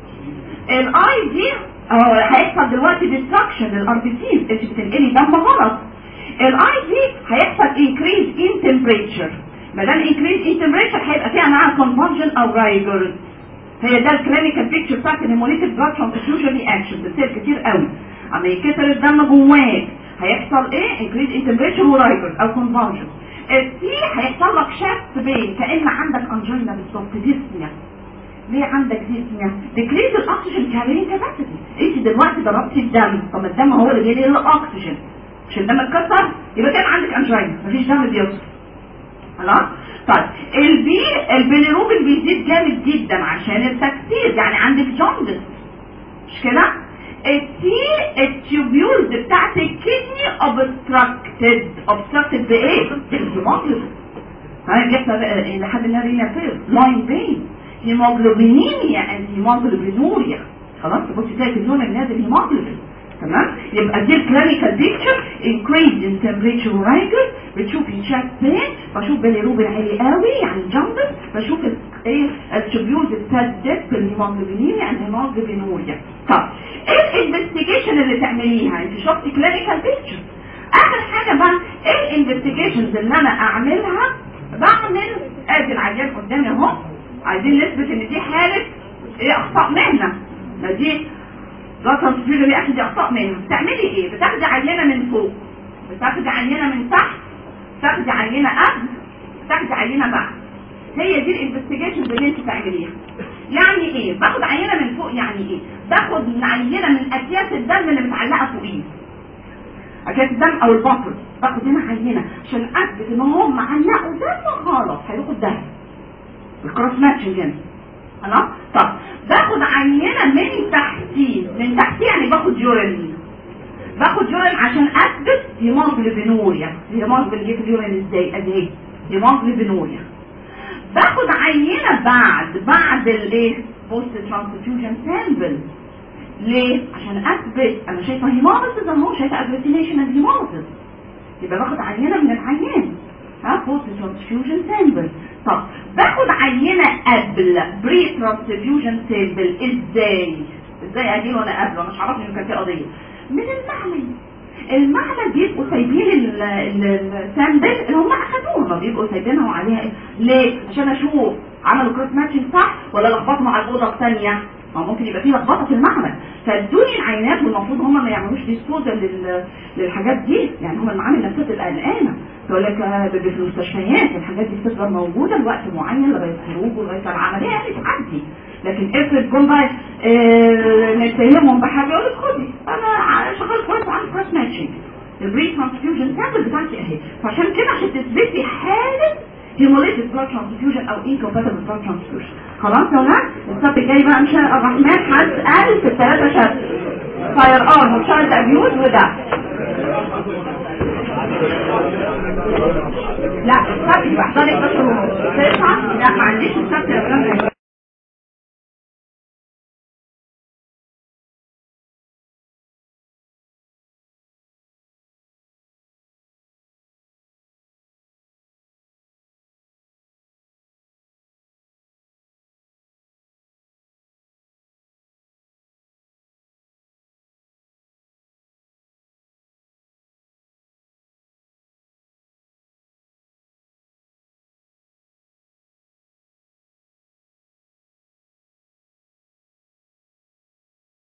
الاي دي هو هيحصل دلوقتي ديستراكشن للار بي سيز انت بتنقلي دم غلط الاي دي هيحصل increase in temperature ما دام increase in temperature هيبقى فيها معاها convulsion او رايجر هي ده الكلينيكال بيكتشر بتاعت الهيموليتيك بلاد ترانسفيوجن رياكشن بتصير كتير قوي اما يتكسر الدم جواك هيحصل ايه انكريز ان تمبريتشر ورايجر او كونفالجن السي هيحصل لك شاست بين كان عندك انجينا بالظبط ديسنيا ليه عندك ديسنيا ديكريز الاكسجين كاريرين كاباسيتي انت دلوقتي ضربتي الدم طب الدم هو اللي بينقل الاكسجين مش الدم اتكسر يبقى كان عندك انجينا مفيش دم بيوصل خلاص طيب البي البيليروبين بيزيد جامد جدا عشان التكسير يعني عندك جوندس مش كده التي التيوبيولز بتاعت الكدني اوبستراكتد اوبستراكتد بايه بالهيموجلوبين ها جبنا لحد النهار هنا فين لاين بين هيموجلوبينيميا اند هيموجلوبينوريا خلاص تبص تلاقي اللون النازل هيموجلوبين تمام يبقى دي الكلينيكال بيكتشر increase in temperature ورايجر بتشوفي شات بين بشوف باليروبين عالي قوي يعني جامبس بشوف ال- ايه التوبيولز بتسدد بالهيموجلوبينيميا يعني هيموجلوبينوريا طب ايه الانفستيجيشن اللي تعمليها انت شفتي كلينيكال بيكتشر اخر حاجه بقى ايه الانفستيجيشنز اللي انا اعملها بعمل ادي العيان قدامي اهو عايزين نثبت ان دي حاله ايه اخطاء مهنه ما دي لا تنصفير لي اخدي اخطاء منها بتعملي ايه بتاخدي عينه من فوق بتاخدي عينه من تحت بتاخدي عينه قبل بتاخدي عينه بعد هي دي الانفستيجيشن اللي انت تعمليها يعني ايه باخد عينه من فوق يعني ايه باخد من عينه من اكياس الدم اللي متعلقه فوقيه اكياس الدم او البطن باخد هنا عينه عشان اثبت ان هم علقوا دم خالص هيروحوا الدم الكروس ماتشنج هنا خلاص طب باخد عينه من تحتيه من تحتيه يعني باخد يورين باخد يورين عشان اثبت هيموجلوبينوريا هيموجلوبين جه في اليورين ازاي ادي ايه هيموجلوبينوريا باخد عينه بعد بعد الايه بوست ترانسفيوجن سامبل ليه عشان اثبت انا شايفه هيموجلوبين اهو شايفه اجلوتينيشن اند هيموجلوبين يبقى باخد عينه من العيان ها بوست ترانسفيوجن سامبل طب باخد عينه قبل بري ترانسفيوجن سامبل ازاي ازاي اجيبه وانا قبله مش عارفني ان كان في قضيه من المعمل المعمل بيبقوا سايبين ال- ال- السامبل اللي هم اخدوها بيبقوا سايبينها وعليها إيه؟ ليه عشان اشوف عملوا كروس ماتشنج صح ولا لخبطوا مع الاوضه الثانيه ما ممكن يبقى في لخبطه في المعمل فادوني العينات والمفروض هم ما يعملوش ديسبوزل لل... للحاجات دي يعني هم المعامل نفسها تبقى قلقانه تقول لك آه، في المستشفيات الحاجات دي بتفضل موجوده لوقت معين لغايه خروج ولغايه العمليه يعني تعدي لكن افرض جم بقى آه، نتهمهم بحاجه يقول لك خدي انا ع- شغال كويس وعامل كروس ماتشنج البري ترانسفيوجن سامبل بتاعتي اهي فعشان كده عشان تثبتي حاله هيموليتيك بلاد ترانسفيوجن او انكومباتبل بلاد ترانسفيوجن خلاص يا ولاد الصف الجاي بقى ان شاء الرحمن هسال في الثلاثه شهر فاير ارم وشارد ابيوز وده لا الصف يبقى احضري 11 ونص تسعه لا ما عنديش الصف